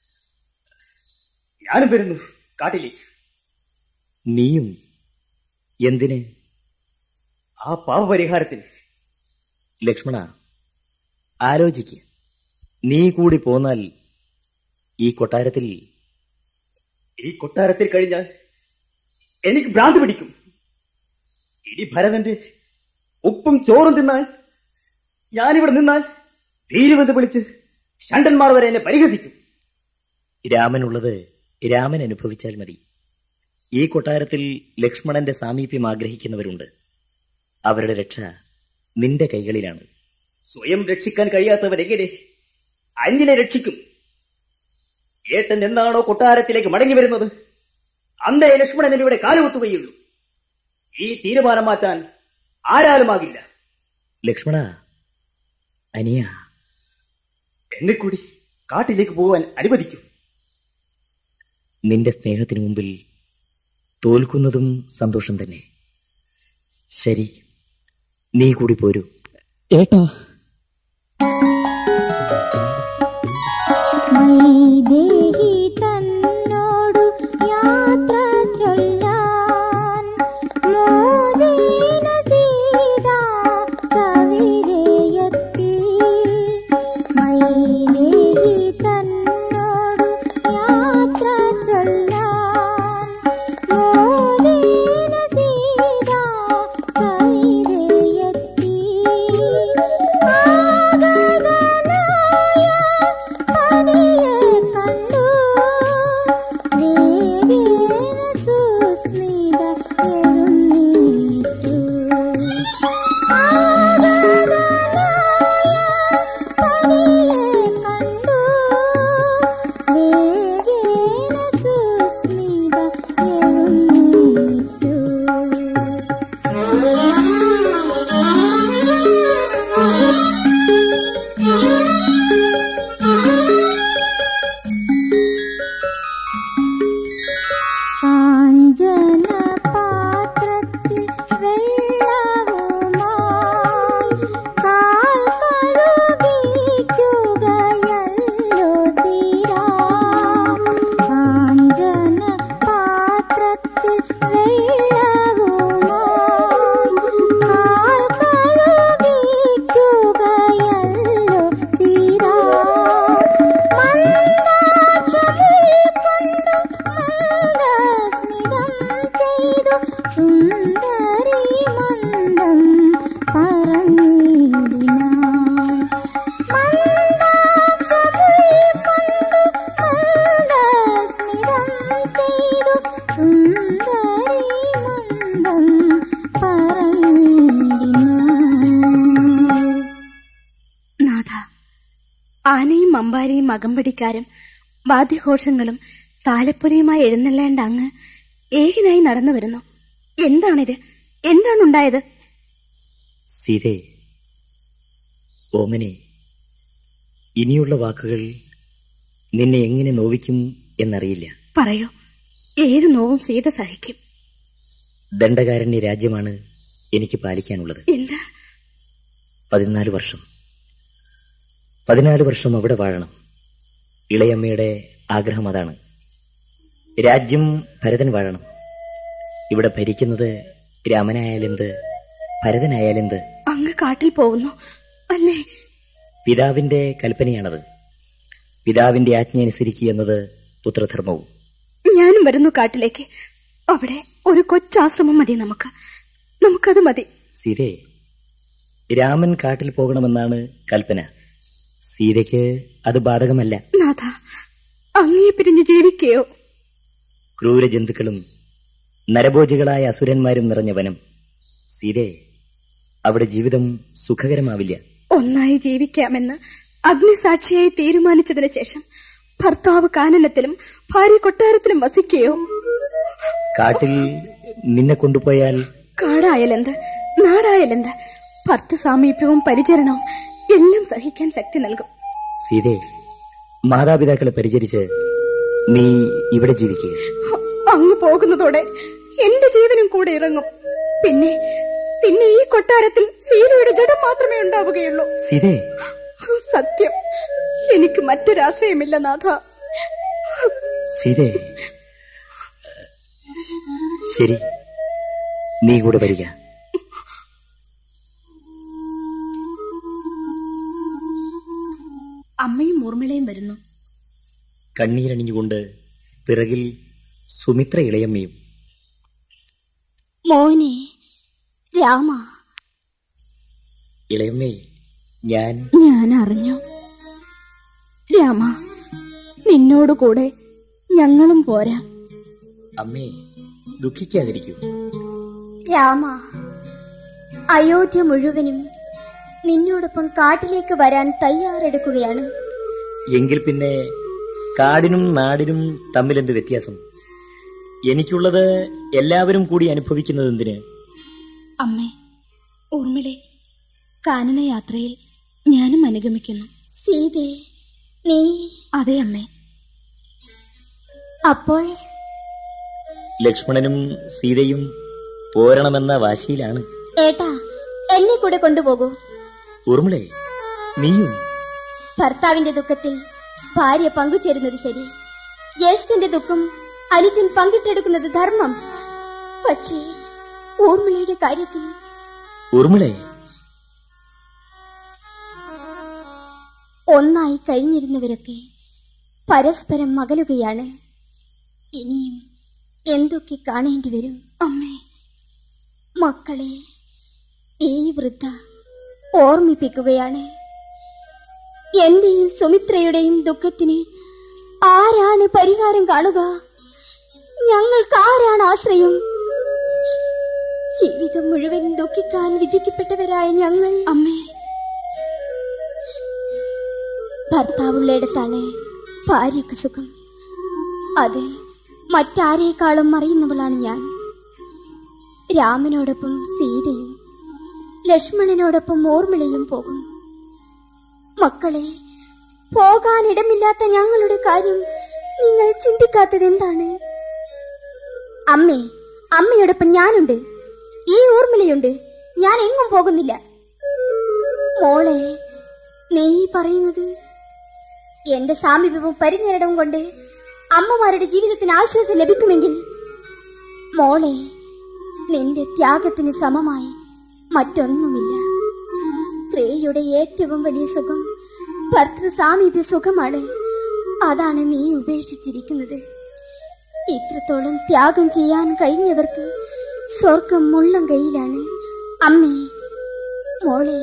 S6: ഞാനും വരുന്നു കാട്ടിലേക്ക്
S3: നീയും എന്തിന്
S6: ആ പാപപരിഹാരത്തിന്
S3: ലക്ഷ്മണ ആലോചിക്ക നീ കൂടി പോന്നാൽ ഈ കൊട്ടാരത്തിൽ
S6: ഈ കൊട്ടാരത്തിൽ കഴിഞ്ഞാൽ എനിക്ക് ഭ്രാന്ത് പിടിക്കും ഇനി ഭരതന്റെ ഉപ്പും ചോറും തിന്നാൽ ഞാനിവിടെ നിന്നാൽ ധീരുമെന്ന് വിളിച്ച് ഷണ്ടന്മാർ വരെ എന്നെ പരിഹസിക്കും
S3: രാമനുള്ളത് രാമൻ അനുഭവിച്ചാൽ മതി ഈ കൊട്ടാരത്തിൽ ലക്ഷ്മണന്റെ സാമീപ്യം ആഗ്രഹിക്കുന്നവരുണ്ട് അവരുടെ രക്ഷ നിന്റെ കൈകളിലാണ്
S6: സ്വയം രക്ഷിക്കാൻ കഴിയാത്തവരെങ്ങനെ അന്യനെ രക്ഷിക്കും ഏട്ടൻ എന്നാണോ കൊട്ടാരത്തിലേക്ക് മടങ്ങി വരുന്നത് അന്നേ ലക്ഷ്മണൻ ഇവിടെ കാലുകുത്തുകയുള്ളൂ ഈ തീരുമാനം മാറ്റാൻ ആരാലുമാകില്ല
S3: ലക്ഷ്മണ അനിയ
S6: എന്നെ കൂടി കാട്ടിലേക്ക് പോകാൻ അനുവദിക്കും
S3: നിന്റെ സ്നേഹത്തിനു മുമ്പിൽ തോൽക്കുന്നതും സന്തോഷം തന്നെ ശരി നീ കൂടി പോരൂ
S8: ഏട്ടാ
S10: വൈദേഹി തന്നോടു യാത്ര ചൊല്ലാൻ മോദീന സീത സവിതയെത്തി വൈദേഹി തന്നോടു യാത്ര ചൊല്ലാൻ മോദീന സീത സവിതയെത്തി ആഗതയായ കാഞ്ചന പാത്രത്തിൽ വെള്ളവുമായി കാൽ കഴുകിക്കുകയല്ലോ സീരാ കാഞ്ചന പാത്രത്തിൽ വെള്ളവുമായി കാൽ കഴുകിക്കുകയല്ലോ സീരാ മന്ദസ്മിതം ചെയ്തു സുന്ദരി മന്ദം പറന്നിടിനാൾ മന്ദസ്മിതം ചെയ്തു സുന്ദരി മന്ദം പറന്നിടിനാൾ
S2: നാഥ ആനയും അമ്പാരിയും അകമ്പടിക്കാരും വാദ്യഘോഷങ്ങളും താലപ്പൊലിയുമായി എഴുന്നള്ളേണ്ട അങ്ങ് ഏകനായി നടന്നു വരുന്നു എന്താണിത് എന്താണുണ്ടായത്
S3: സീതേ ഓമനെ ഇനിയുള്ള വാക്കുകൾ നിന്നെ എങ്ങനെ നോവിക്കും എന്നറിയില്ല
S2: പറയൂ ഏത് നോവും സീത സഹിക്കും
S3: ദണ്ഡകാരണ്യ രാജ്യമാണ് എനിക്ക് പാലിക്കാനുള്ളത്
S2: എന്താ
S3: പതിനാല് വർഷം പതിനാല് വർഷം അവിടെ വാഴണം ഇളയമ്മയുടെ ആഗ്രഹം അതാണ് രാജ്യം ഭരതൻ വാഴണം ഇവിടെ ഭരിക്കുന്നത് രാമനായാലെന്ത് ഭരതനായാലെന്ത്
S2: അങ്ങ് കാട്ടിൽ പോകുന്നു അല്ലേ
S3: പിതാവിന്റെ കൽപ്പനയാണത് പിതാവിന്റെ ആജ്ഞ അനുസരിക്കുക എന്നത് പുത്രധർമ്മവും
S2: ഞാനും വരുന്നു കാട്ടിലേക്ക് അവിടെ ഒരു കൊച്ചാശ്രമം മതി നമുക്ക് നമുക്കത് മതി
S3: സീതേ രാമൻ കാട്ടിൽ പോകണമെന്നാണ് കൽപ്പന സീതയ്ക്ക് അത് ബാധകമല്ല
S2: നാഥ അങ്ങേ പിരിഞ്ഞ് ജീവിക്കുകയോ
S3: ക്രൂരജന്തുക്കളും നരഭോജികളായ അസുരന്മാരും നിറഞ്ഞ വനം സീതേ അവിടെ ജീവിതം സുഖകരമാവില്ല
S2: ഒന്നായി ജീവിക്കാമെന്ന് അഗ്നിസാക്ഷിയായി തീരുമാനിച്ചതിന് ശേഷം ഭർത്താവ് കാനനത്തിലും ഭാര്യ കൊട്ടാരത്തിലും വസിക്കുകയോ
S3: കാട്ടിൽ നിന്നെ കൊണ്ടുപോയാൽ
S2: കാടായാലെന്ത് നാടായാലെന്ത് ഭർത്ത സാമീപ്യവും പരിചരണവും എല്ലാം സഹിക്കാൻ ശക്തി നൽകും
S3: സീതേ മാതാപിതാക്കളെ പരിചരിച്ച് നീ ഇവിടെ ജീവിക്കുക
S2: അങ്ങ് പോകുന്നതോടെ എന്റെ ജീവനും കൂടെ ഇറങ്ങും പിന്നെ പിന്നെ ഈ കൊട്ടാരത്തിൽ സീതയുടെ ജഡം മാത്രമേ ഉണ്ടാവുകയുള്ളൂ
S3: സീതേ
S2: സത്യം എനിക്ക് മറ്റൊരാശ്രയമില്ല നാഥ
S3: സീതേ ശരി നീ കൂടെ വരിക
S2: അമ്മയും ഊർമിളയും വരുന്നു
S3: കണ്ണീരണിഞ്ഞുകൊണ്ട് പിറകിൽ സുമിത്ര ഇളയമ്മയും
S10: മോനെ രാമ
S3: ഇളയമ്മേ ഞാൻ
S2: ഞാൻ അറിഞ്ഞു രാമ നിന്നോട് കൂടെ ഞങ്ങളും പോരാ
S3: അമ്മേ ദുഃഖിക്കാതിരിക്കൂ
S4: രാമ അയോധ്യ മുഴുവനും നിന്നോടൊപ്പം കാട്ടിലേക്ക് വരാൻ തയ്യാറെടുക്കുകയാണ്
S3: എങ്കിൽ പിന്നെ കാടിനും നാടിനും തമ്മിലെന്ത് വ്യത്യാസം എനിക്കുള്ളത് എല്ലാവരും കൂടി അനുഭവിക്കുന്നത് എന്തിന്
S2: അമ്മേ ഊർമിളെ കാനന യാത്രയിൽ ഞാനും അനുഗമിക്കുന്നു
S4: സീതേ നീ
S2: അതെ അമ്മേ
S4: അപ്പോൾ
S3: ലക്ഷ്മണനും സീതയും പോരണമെന്ന വാശിയിലാണ്
S4: ഏട്ടാ എന്നെ കൂടെ കൊണ്ടുപോകൂ
S3: ഊർമിളെ നീയും
S4: ഭർത്താവിന്റെ ദുഃഖത്തിൽ ഭാര്യ പങ്കുചേരുന്നത് ശരി ജ്യേഷ്ഠന്റെ ദുഃഖം അനുജൻ പങ്കിട്ടെടുക്കുന്നത് ധർമ്മം പക്ഷേ ഊർമിളയുടെ കാര്യത്തിൽ
S3: ഊർമിളെ
S4: ഒന്നായി കഴിഞ്ഞിരുന്നവരൊക്കെ പരസ്പരം അകലുകയാണ് ഇനിയും എന്തൊക്കെ കാണേണ്ടി വരും
S2: അമ്മേ
S4: മക്കളെ ഈ വൃദ്ധ ഓർമ്മിപ്പിക്കുകയാണ് എന്റെയും സുമിത്രയുടെയും ദുഃഖത്തിന് ആരാണ് പരിഹാരം കാണുക ഞങ്ങൾക്ക് ആരാണ് ആശ്രയം ജീവിതം മുഴുവൻ ദുഃഖിക്കാൻ വിധിക്കപ്പെട്ടവരായ ഞങ്ങൾ
S2: അമ്മേ
S4: ഭർത്താവുള്ളിടത്താണ് ഭാര്യക്ക് സുഖം അത് മറ്റാരേക്കാളും അറിയുന്നവളാണ് ഞാൻ രാമനോടൊപ്പം സീതയും ലക്ഷ്മണനോടൊപ്പം ഓർമ്മിളയും പോകുന്നു മക്കളെ പോകാനിടമില്ലാത്ത ഞങ്ങളുടെ കാര്യം നിങ്ങൾ ചിന്തിക്കാത്തത് എന്താണ്
S10: അമ്മേ അമ്മയോടൊപ്പം ഞാനുണ്ട് ഈ ഊർമിളയുണ്ട് ഞാൻ എങ്ങും പോകുന്നില്ല മോളെ നീ പറയുന്നത് എന്റെ സാമീപ്യവും പരിചരണവും കൊണ്ട് അമ്മമാരുടെ ജീവിതത്തിന് ആശ്വാസം ലഭിക്കുമെങ്കിൽ മോളെ നിന്റെ ത്യാഗത്തിന് സമമായി മറ്റൊന്നുമില്ല സ്ത്രീയുടെ ഏറ്റവും വലിയ സുഖം ഭർത്തൃ സാമീപ്യ സുഖമാണ് അതാണ് നീ ഉപേക്ഷിച്ചിരിക്കുന്നത് ഇത്രത്തോളം ത്യാഗം ചെയ്യാൻ കഴിഞ്ഞവർക്ക് സ്വർഗം മുള്ളം കയ്യിലാണ് അമ്മേ മോളെ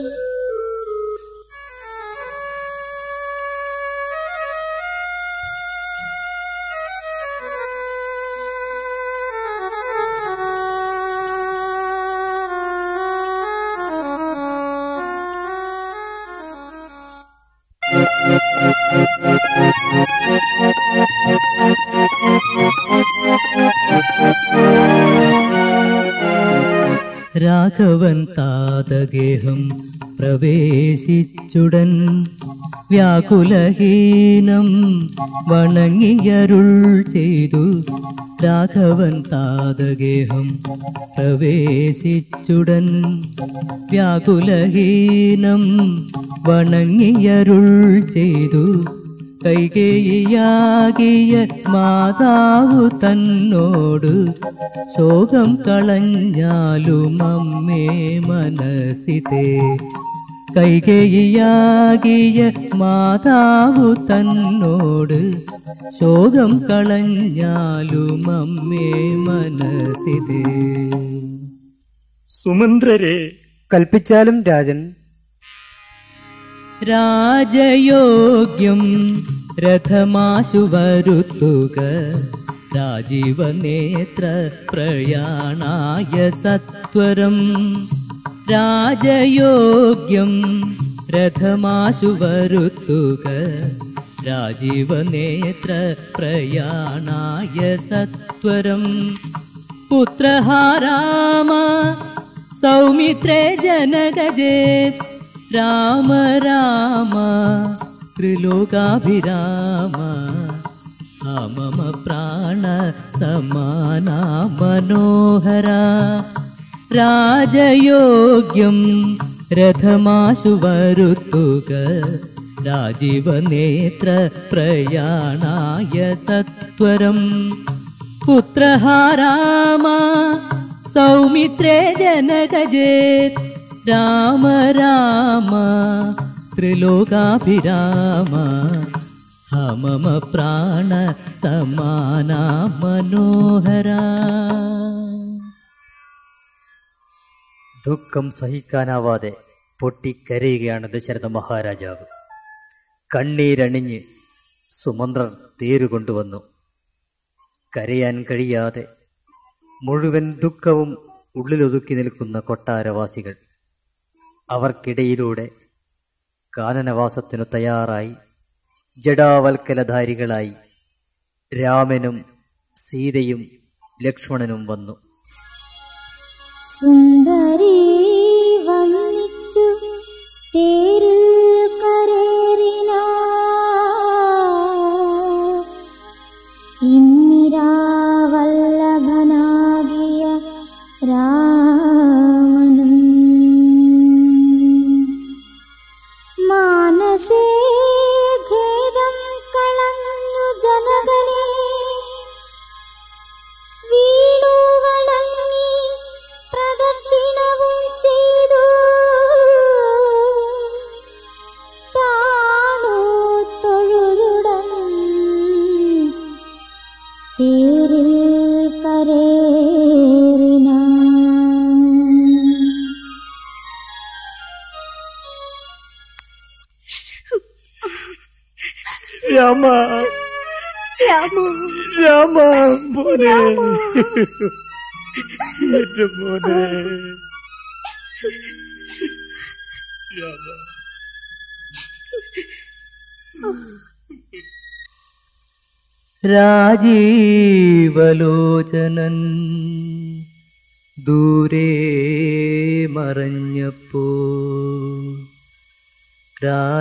S8: രാഘവൻ താതഗേഹം പ്രവേശിച്ചുടൻ വ്യാകുലഹീനം വണങ്ങിയരുൾ ചെയ്തു രാഘവൻ താതഗേഹം പ്രവേശിച്ചുടൻ വ്യാകുലഹീനം വണങ്ങിയരുൾ ചെയ്തു കൈകേയിയാകിയ മാതാവു തന്നോട് ശോകം കളഞ്ഞാലും അമ്മേ മനസ്സിതേ കൈകേയിയാകിയ മാതാവു തന്നോട് ശോകം കളഞ്ഞാലും അമ്മേ മനസ്സിതേ
S6: സുമന്ത്രരെ
S11: കൽപ്പിച്ചാലും രാജൻ
S8: രാജയോഗ്യം രഥമാശു വരുത്തുക രാജീവനേത്ര പ്രയാണായ സത്വരം രാജയോഗ്യം രഥമാശു വരുത്തുക രാജീവനേത്ര പ്രയാണായ സത്വരം പുത്രഹാരാമ സൗമിത്രേ ജനകജേ രാമ രാമ ത്രിലോകാഭിരാമ ആ മമ പ്രാണ സമാന മനോഹര രാജയോഗ്യം രഥമാശു വരുത്തുക രാജീവനേത്ര പ്രയാണായ സത്വരം പുത്രഹാരാമ സൗമിത്രേ ജനകജേ രാമ രാമ ത്രിലോകാഭിരാമ ഹമമ പ്രാണ സമാന മനോഹര
S1: ദുഃഖം സഹിക്കാനാവാതെ പൊട്ടിക്കരയുകയാണ് ദശരഥ മഹാരാജാവ് കണ്ണീരണിഞ്ഞ് സുമന്ത്രർ തേരുകൊണ്ടുവന്നു കരയാൻ കഴിയാതെ മുഴുവൻ ദുഃഖവും ഉള്ളിലൊതുക്കി നിൽക്കുന്ന കൊട്ടാരവാസികൾ അവർക്കിടയിലൂടെ കാനനവാസത്തിനു തയ്യാറായി ജഡാവൽക്കലധാരികളായി രാമനും സീതയും ലക്ഷ്മണനും വന്നു
S10: സുന്ദരി വന്നിച്ചു തേരിൽ കരേറിന ഇന്ദിരാവല്ലഭനാകിയ രാമനും മാനസേ ഖേദം കളഞ്ഞു ജനകനെ വീണു വണങ്ങി പ്രദക്ഷിണവും ചെയ്തു താണു തൊഴുതുടൻ തേരിൽ കരേറിന
S6: രാമ
S10: രാമ
S6: രാമ മോനെ എന്റെ മോനെ രാമ
S8: രാജീവലോചനൻ ദൂരെ മറഞ്ഞപ്പോ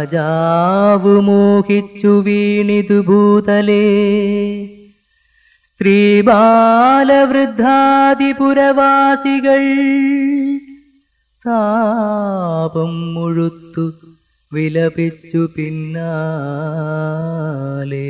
S8: രാജാവ് മോഹിച്ചു വീണിതു ഭൂതലേ സ്ത്രീ ബാലവൃദ്ധാതിപുരവാസികൾ താപം മുഴുത്തു വിലപിച്ചു പിന്നാലേ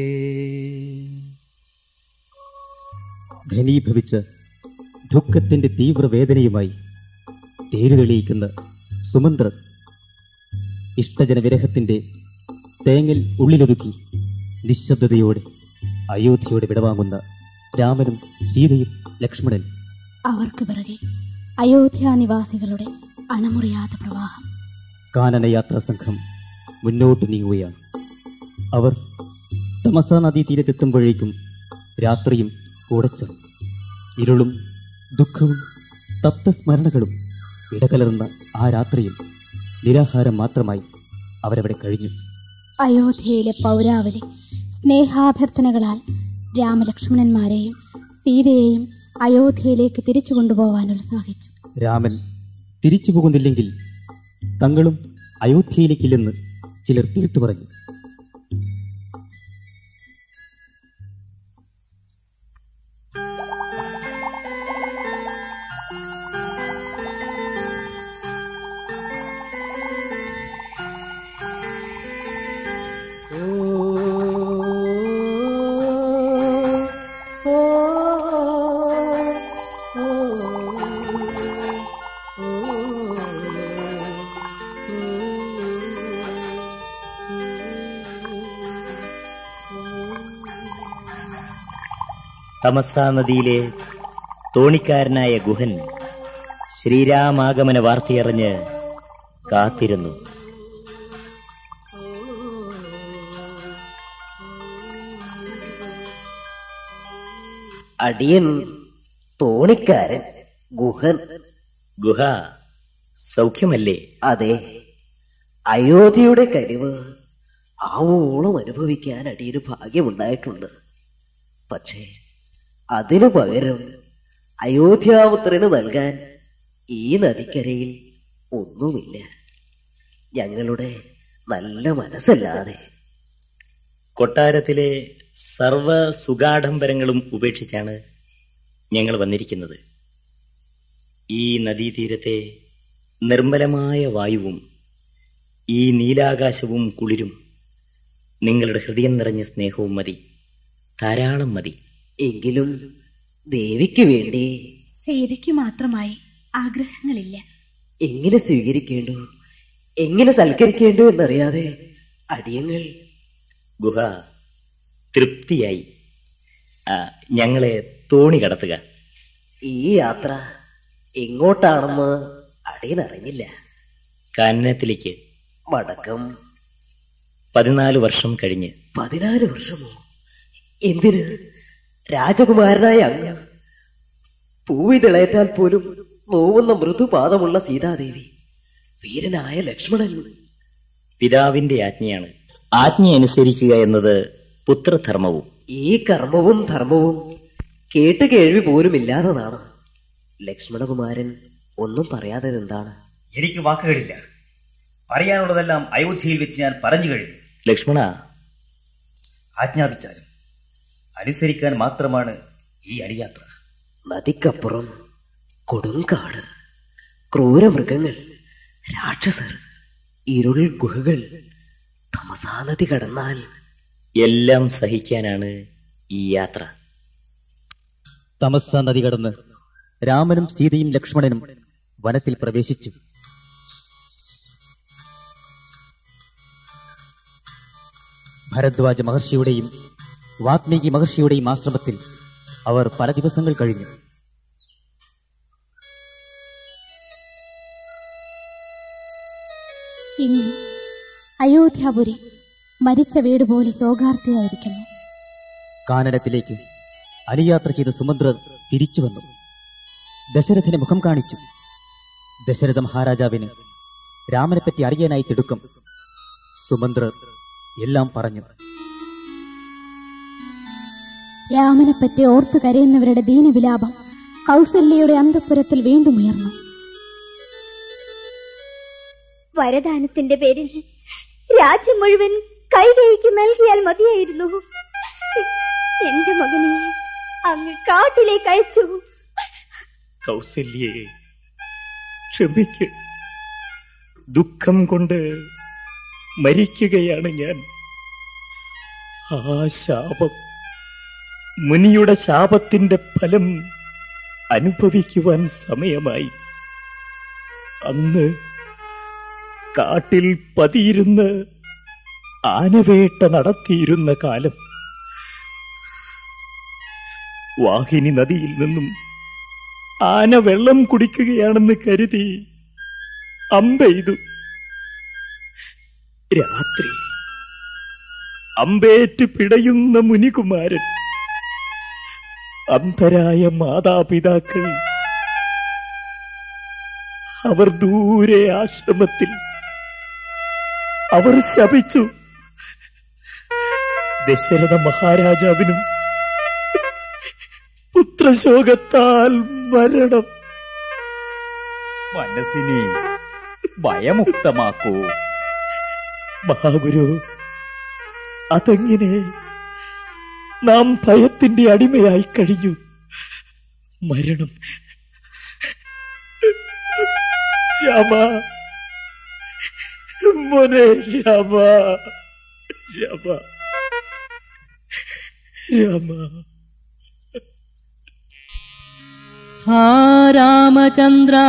S12: ഘനീഭവിച്ച ദുഃഖത്തിന്റെ തീവ്രവേദനയുമായി തേരുതെളിയിക്കുന്ന സുമന്ത്രർ ഇഷ്ടജനവിരഹത്തിന്റെ തേങ്ങൽ ഉള്ളിലൊതുക്കി നിശബ്ദതയോടെ അയോധ്യയോടെ വിടവാങ്ങുന്ന രാമനും സീതയും ലക്ഷ്മണൻ
S13: അവർക്ക് പിറകെ അയോധ്യ നിവാസികളുടെ അണമുറിയാത്ത പ്രവാഹം
S12: കാനനയാത്രാ സംഘം മുന്നോട്ട് നീങ്ങുകയാണ് അവർ തമസ നദീ തീരത്തെത്തുമ്പോഴേക്കും രാത്രിയും കൂടച്ചറും ഇരുളും ദുഃഖവും തപ്തസ്മരണകളും ഇടകലർന്ന ആ രാത്രിയിൽ നിരാഹാരം മാത്രമായി അവരവിടെ കഴിഞ്ഞു
S13: അയോധ്യയിലെ പൗരാവലി സ്നേഹാഭ്യർത്ഥനകളാൽ രാമലക്ഷ്മണന്മാരെയും സീതയെയും അയോധ്യയിലേക്ക് തിരിച്ചു കൊണ്ടുപോകാൻ ഉത്സാഹിച്ചു
S12: രാമൻ തിരിച്ചു പോകുന്നില്ലെങ്കിൽ തങ്ങളും അയോധ്യയിലേക്കില്ലെന്ന് ചിലർ തീർത്തു പറഞ്ഞു
S3: തമസാ നദിയിലെ തോണിക്കാരനായ ഗുഹൻ ശ്രീരാമാഗമന വാർത്തയറിഞ്ഞ് കാത്തിരുന്നു
S14: അടിയൻ തോണിക്കാരൻ ഗുഹൻ
S3: ഗുഹ സൗഖ്യമല്ലേ
S14: അതെ അയോധ്യയുടെ കരിവ് ആവോളം അനുഭവിക്കാൻ അടിയന് ഭാഗ്യമുണ്ടായിട്ടുണ്ട് പക്ഷേ അതിനു പകരം അയോധ്യാപുത്രന് നൽകാൻ ഈ നദിക്കരയിൽ ഒന്നുമില്ല ഞങ്ങളുടെ നല്ല മനസ്സല്ലാതെ
S3: കൊട്ടാരത്തിലെ സർവ സുഗാഡംബരങ്ങളും ഉപേക്ഷിച്ചാണ് ഞങ്ങൾ വന്നിരിക്കുന്നത് ഈ നദീതീരത്തെ നിർമ്മലമായ വായുവും ഈ നീലാകാശവും കുളിരും നിങ്ങളുടെ ഹൃദയം നിറഞ്ഞ സ്നേഹവും മതി ധാരാളം മതി
S14: എങ്കിലും ദേവിക്ക് വേണ്ടി
S13: സീതയ്ക്ക് മാത്രമായി ആഗ്രഹങ്ങളില്ല
S14: എങ്ങനെ സ്വീകരിക്കേണ്ടു എങ്ങനെ സൽക്കരിക്കേണ്ടു എന്നറിയാതെ അടിയങ്ങൾ
S3: ഗുഹ തൃപ്തിയായി ആ, ഞങ്ങളെ തോണി കടത്തുക
S14: ഈ യാത്ര എങ്ങോട്ടാണെന്ന് അടിയൻ അറിഞ്ഞില്ല
S3: കാനനത്തിലേക്ക്
S14: മടക്കം
S3: പതിനാല് വർഷം കഴിഞ്ഞ്
S14: പതിനാല് വർഷമോ എന്തിന് രാജകുമാരനായ അങ്ങ് പൂവിതിളയേറ്റാൽ പോലും നോവുന്ന മൃദുപാദമുള്ള സീതാദേവി വീരനായ ലക്ഷ്മണൻ
S3: പിതാവിന്റെ ആജ്ഞയാണ് ആജ്ഞ അനുസരിക്കുക എന്നത് പുത്രധർമ്മവും
S14: ഈ കർമ്മവും ധർമ്മവും കേട്ട് കേൾവി പോലും ഇല്ലാത്തതാണ് ലക്ഷ്മണകുമാരൻ ഒന്നും പറയാത്തതെന്താണ്
S15: എനിക്ക് വാക്കുകളില്ല പറയാനുള്ളതെല്ലാം അയോധ്യയിൽ വെച്ച് ഞാൻ പറഞ്ഞു കഴിഞ്ഞു
S3: ലക്ഷ്മണ
S15: ആജ്ഞാപിച്ചാലും അനുസരിക്കാൻ മാത്രമാണ് ഈ അടിയാത്ര
S14: നദിക്കപ്പുറം കൊടുങ്കാട് ക്രൂരമൃഗങ്ങൾ രാക്ഷസർ ഇരുൾ ഗുഹകൾ തമസാനദി കടന്നാൽ
S3: എല്ലാം സഹിക്കാനാണ് ഈ യാത്ര
S12: തമസ നദി കടന്ന് രാമനും സീതയും ലക്ഷ്മണനും വനത്തിൽ പ്രവേശിച്ചു ഭരദ്വാജ മഹർഷിയുടെയും വാത്മീകി മഹർഷിയുടെയും ആശ്രമത്തിൽ അവർ പല ദിവസങ്ങൾ കഴിഞ്ഞു
S13: ഇനി അയോധ്യാപുരി മരിച്ച വീട് പോലെ ശോകാർത്ഥിയായിരിക്കുന്നു
S12: കാനനത്തിലേക്ക് അനുയാത്ര ചെയ്ത സുമന്ത്രർ തിരിച്ചു വന്നു ദശരഥന് മുഖം കാണിച്ചു ദശരഥ മഹാരാജാവിന് രാമനെപ്പറ്റി അറിയാനായി തിടുക്കം സുമന്ത്രർ എല്ലാം പറഞ്ഞു
S13: രാമനെപ്പറ്റി ഓർത്തു കരയുന്നവരുടെ ദീനവിലാപം കൗസല്യയുടെ അന്തഃപുരത്തിൽ വീണ്ടും ഉയർന്നു
S4: വരദാനത്തിന്റെ പേരിൽ രാജ്യം മുഴുവൻ കൈകൈക്ക് നൽകിയാൽ മതിയായിരുന്നു എന്റെ മകനെ അങ്ങ് കാട്ടിലേക്ക് അയച്ചു
S6: കൗസല്യേ ക്ഷമിക്ക് ദുഃഖം കൊണ്ട് മരിക്കുകയാണ് ഞാൻ ആ ശാപം മുനിയുടെ ശാപത്തിന്റെ ഫലം അനുഭവിക്കുവാൻ സമയമായി അന്ന് കാട്ടിൽ പതിയിരുന്ന് ആനവേട്ട നടത്തിയിരുന്ന കാലം വാഹിനി നദിയിൽ നിന്നും ആന വെള്ളം കുടിക്കുകയാണെന്ന് കരുതി അമ്പെയ്തു രാത്രി അമ്പേറ്റ് പിടയുന്ന മുനികുമാരൻ അന്ധരായ മാതാപിതാക്കൾ അവർ ദൂരെ ആശ്രമത്തിൽ അവർ ശപിച്ചു ദശരഥ മഹാരാജാവിനും പുത്രശോകത്താൽ മരണം
S16: മനസ്സിനെ ഭയമുക്തമാക്കൂ
S6: മഹാഗുരു അതെങ്ങനെ നാം ഭയത്തിന്റെ അടിമയായി കഴിഞ്ഞു മരണം രാമ മോനെ രാമ രാമ രാമ
S8: हा रामचन्द्र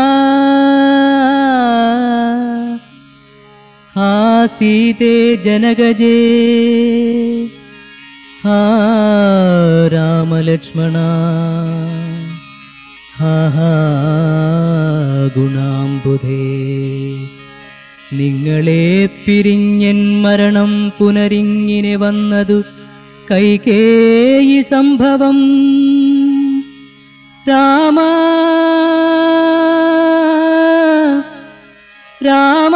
S8: हा सीते जनगजे हा रामलक्ष्मणा हा हा ഗുണാംബുധേ നിങ്ങളെ പിരിഞ്ഞൻ മരണം പുനരിങ്ങിനെ വന്നതു കൈകേയി സംഭവം രാമ രാമ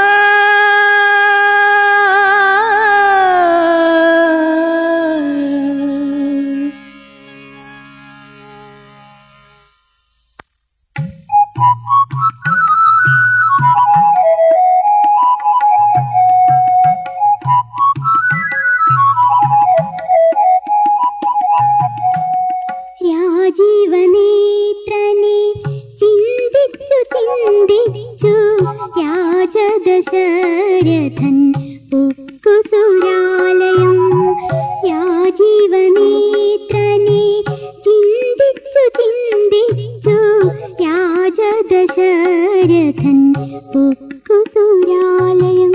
S10: രാജീവനേത്രനെ ചിന്തിച്ചു ചിന്തിച്ചു രാജദശരഥൻ ഉക്കുസുരാലയം രാജീവനേത്രനെ ചിന്തിച്ചു ചിന്തിച്ചു രാജദശരഥൻ ഉക്കുസുരാലയം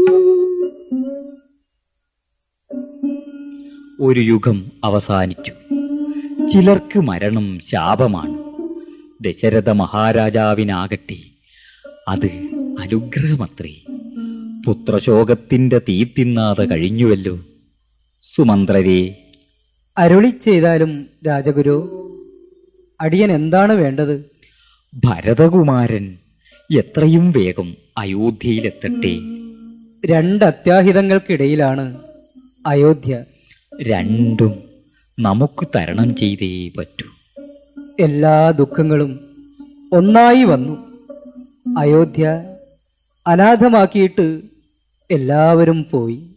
S16: ഒരു യുഗം അവസാനിച്ചു ചിലർക്ക് മരണം ശാപമാണ് ദശരഥ മഹാരാജാവിനാകട്ടെ അത് അനുഗ്രഹമത്രേ പുത്രശോകത്തിന്റെ തീ തിന്നാതെ കഴിഞ്ഞുവല്ലോ സുമന്ത്രരെ
S11: അരുളി ചെയ്താലും രാജഗുരു അടിയൻ എന്താണ് വേണ്ടത്
S16: ഭരതകുമാരൻ എത്രയും വേഗം അയോധ്യയിലെത്തട്ടെ
S11: രണ്ട് അത്യാഹിതങ്ങൾക്കിടയിലാണ് അയോധ്യ
S16: രണ്ടും നമുക്ക് തരണം ചെയ്തേ പറ്റൂ
S11: എല്ലാ ദുഃഖങ്ങളും ഒന്നായി വന്നു അയോധ്യ അനാഥമാക്കിയിട്ട് എല്ലാവരും പോയി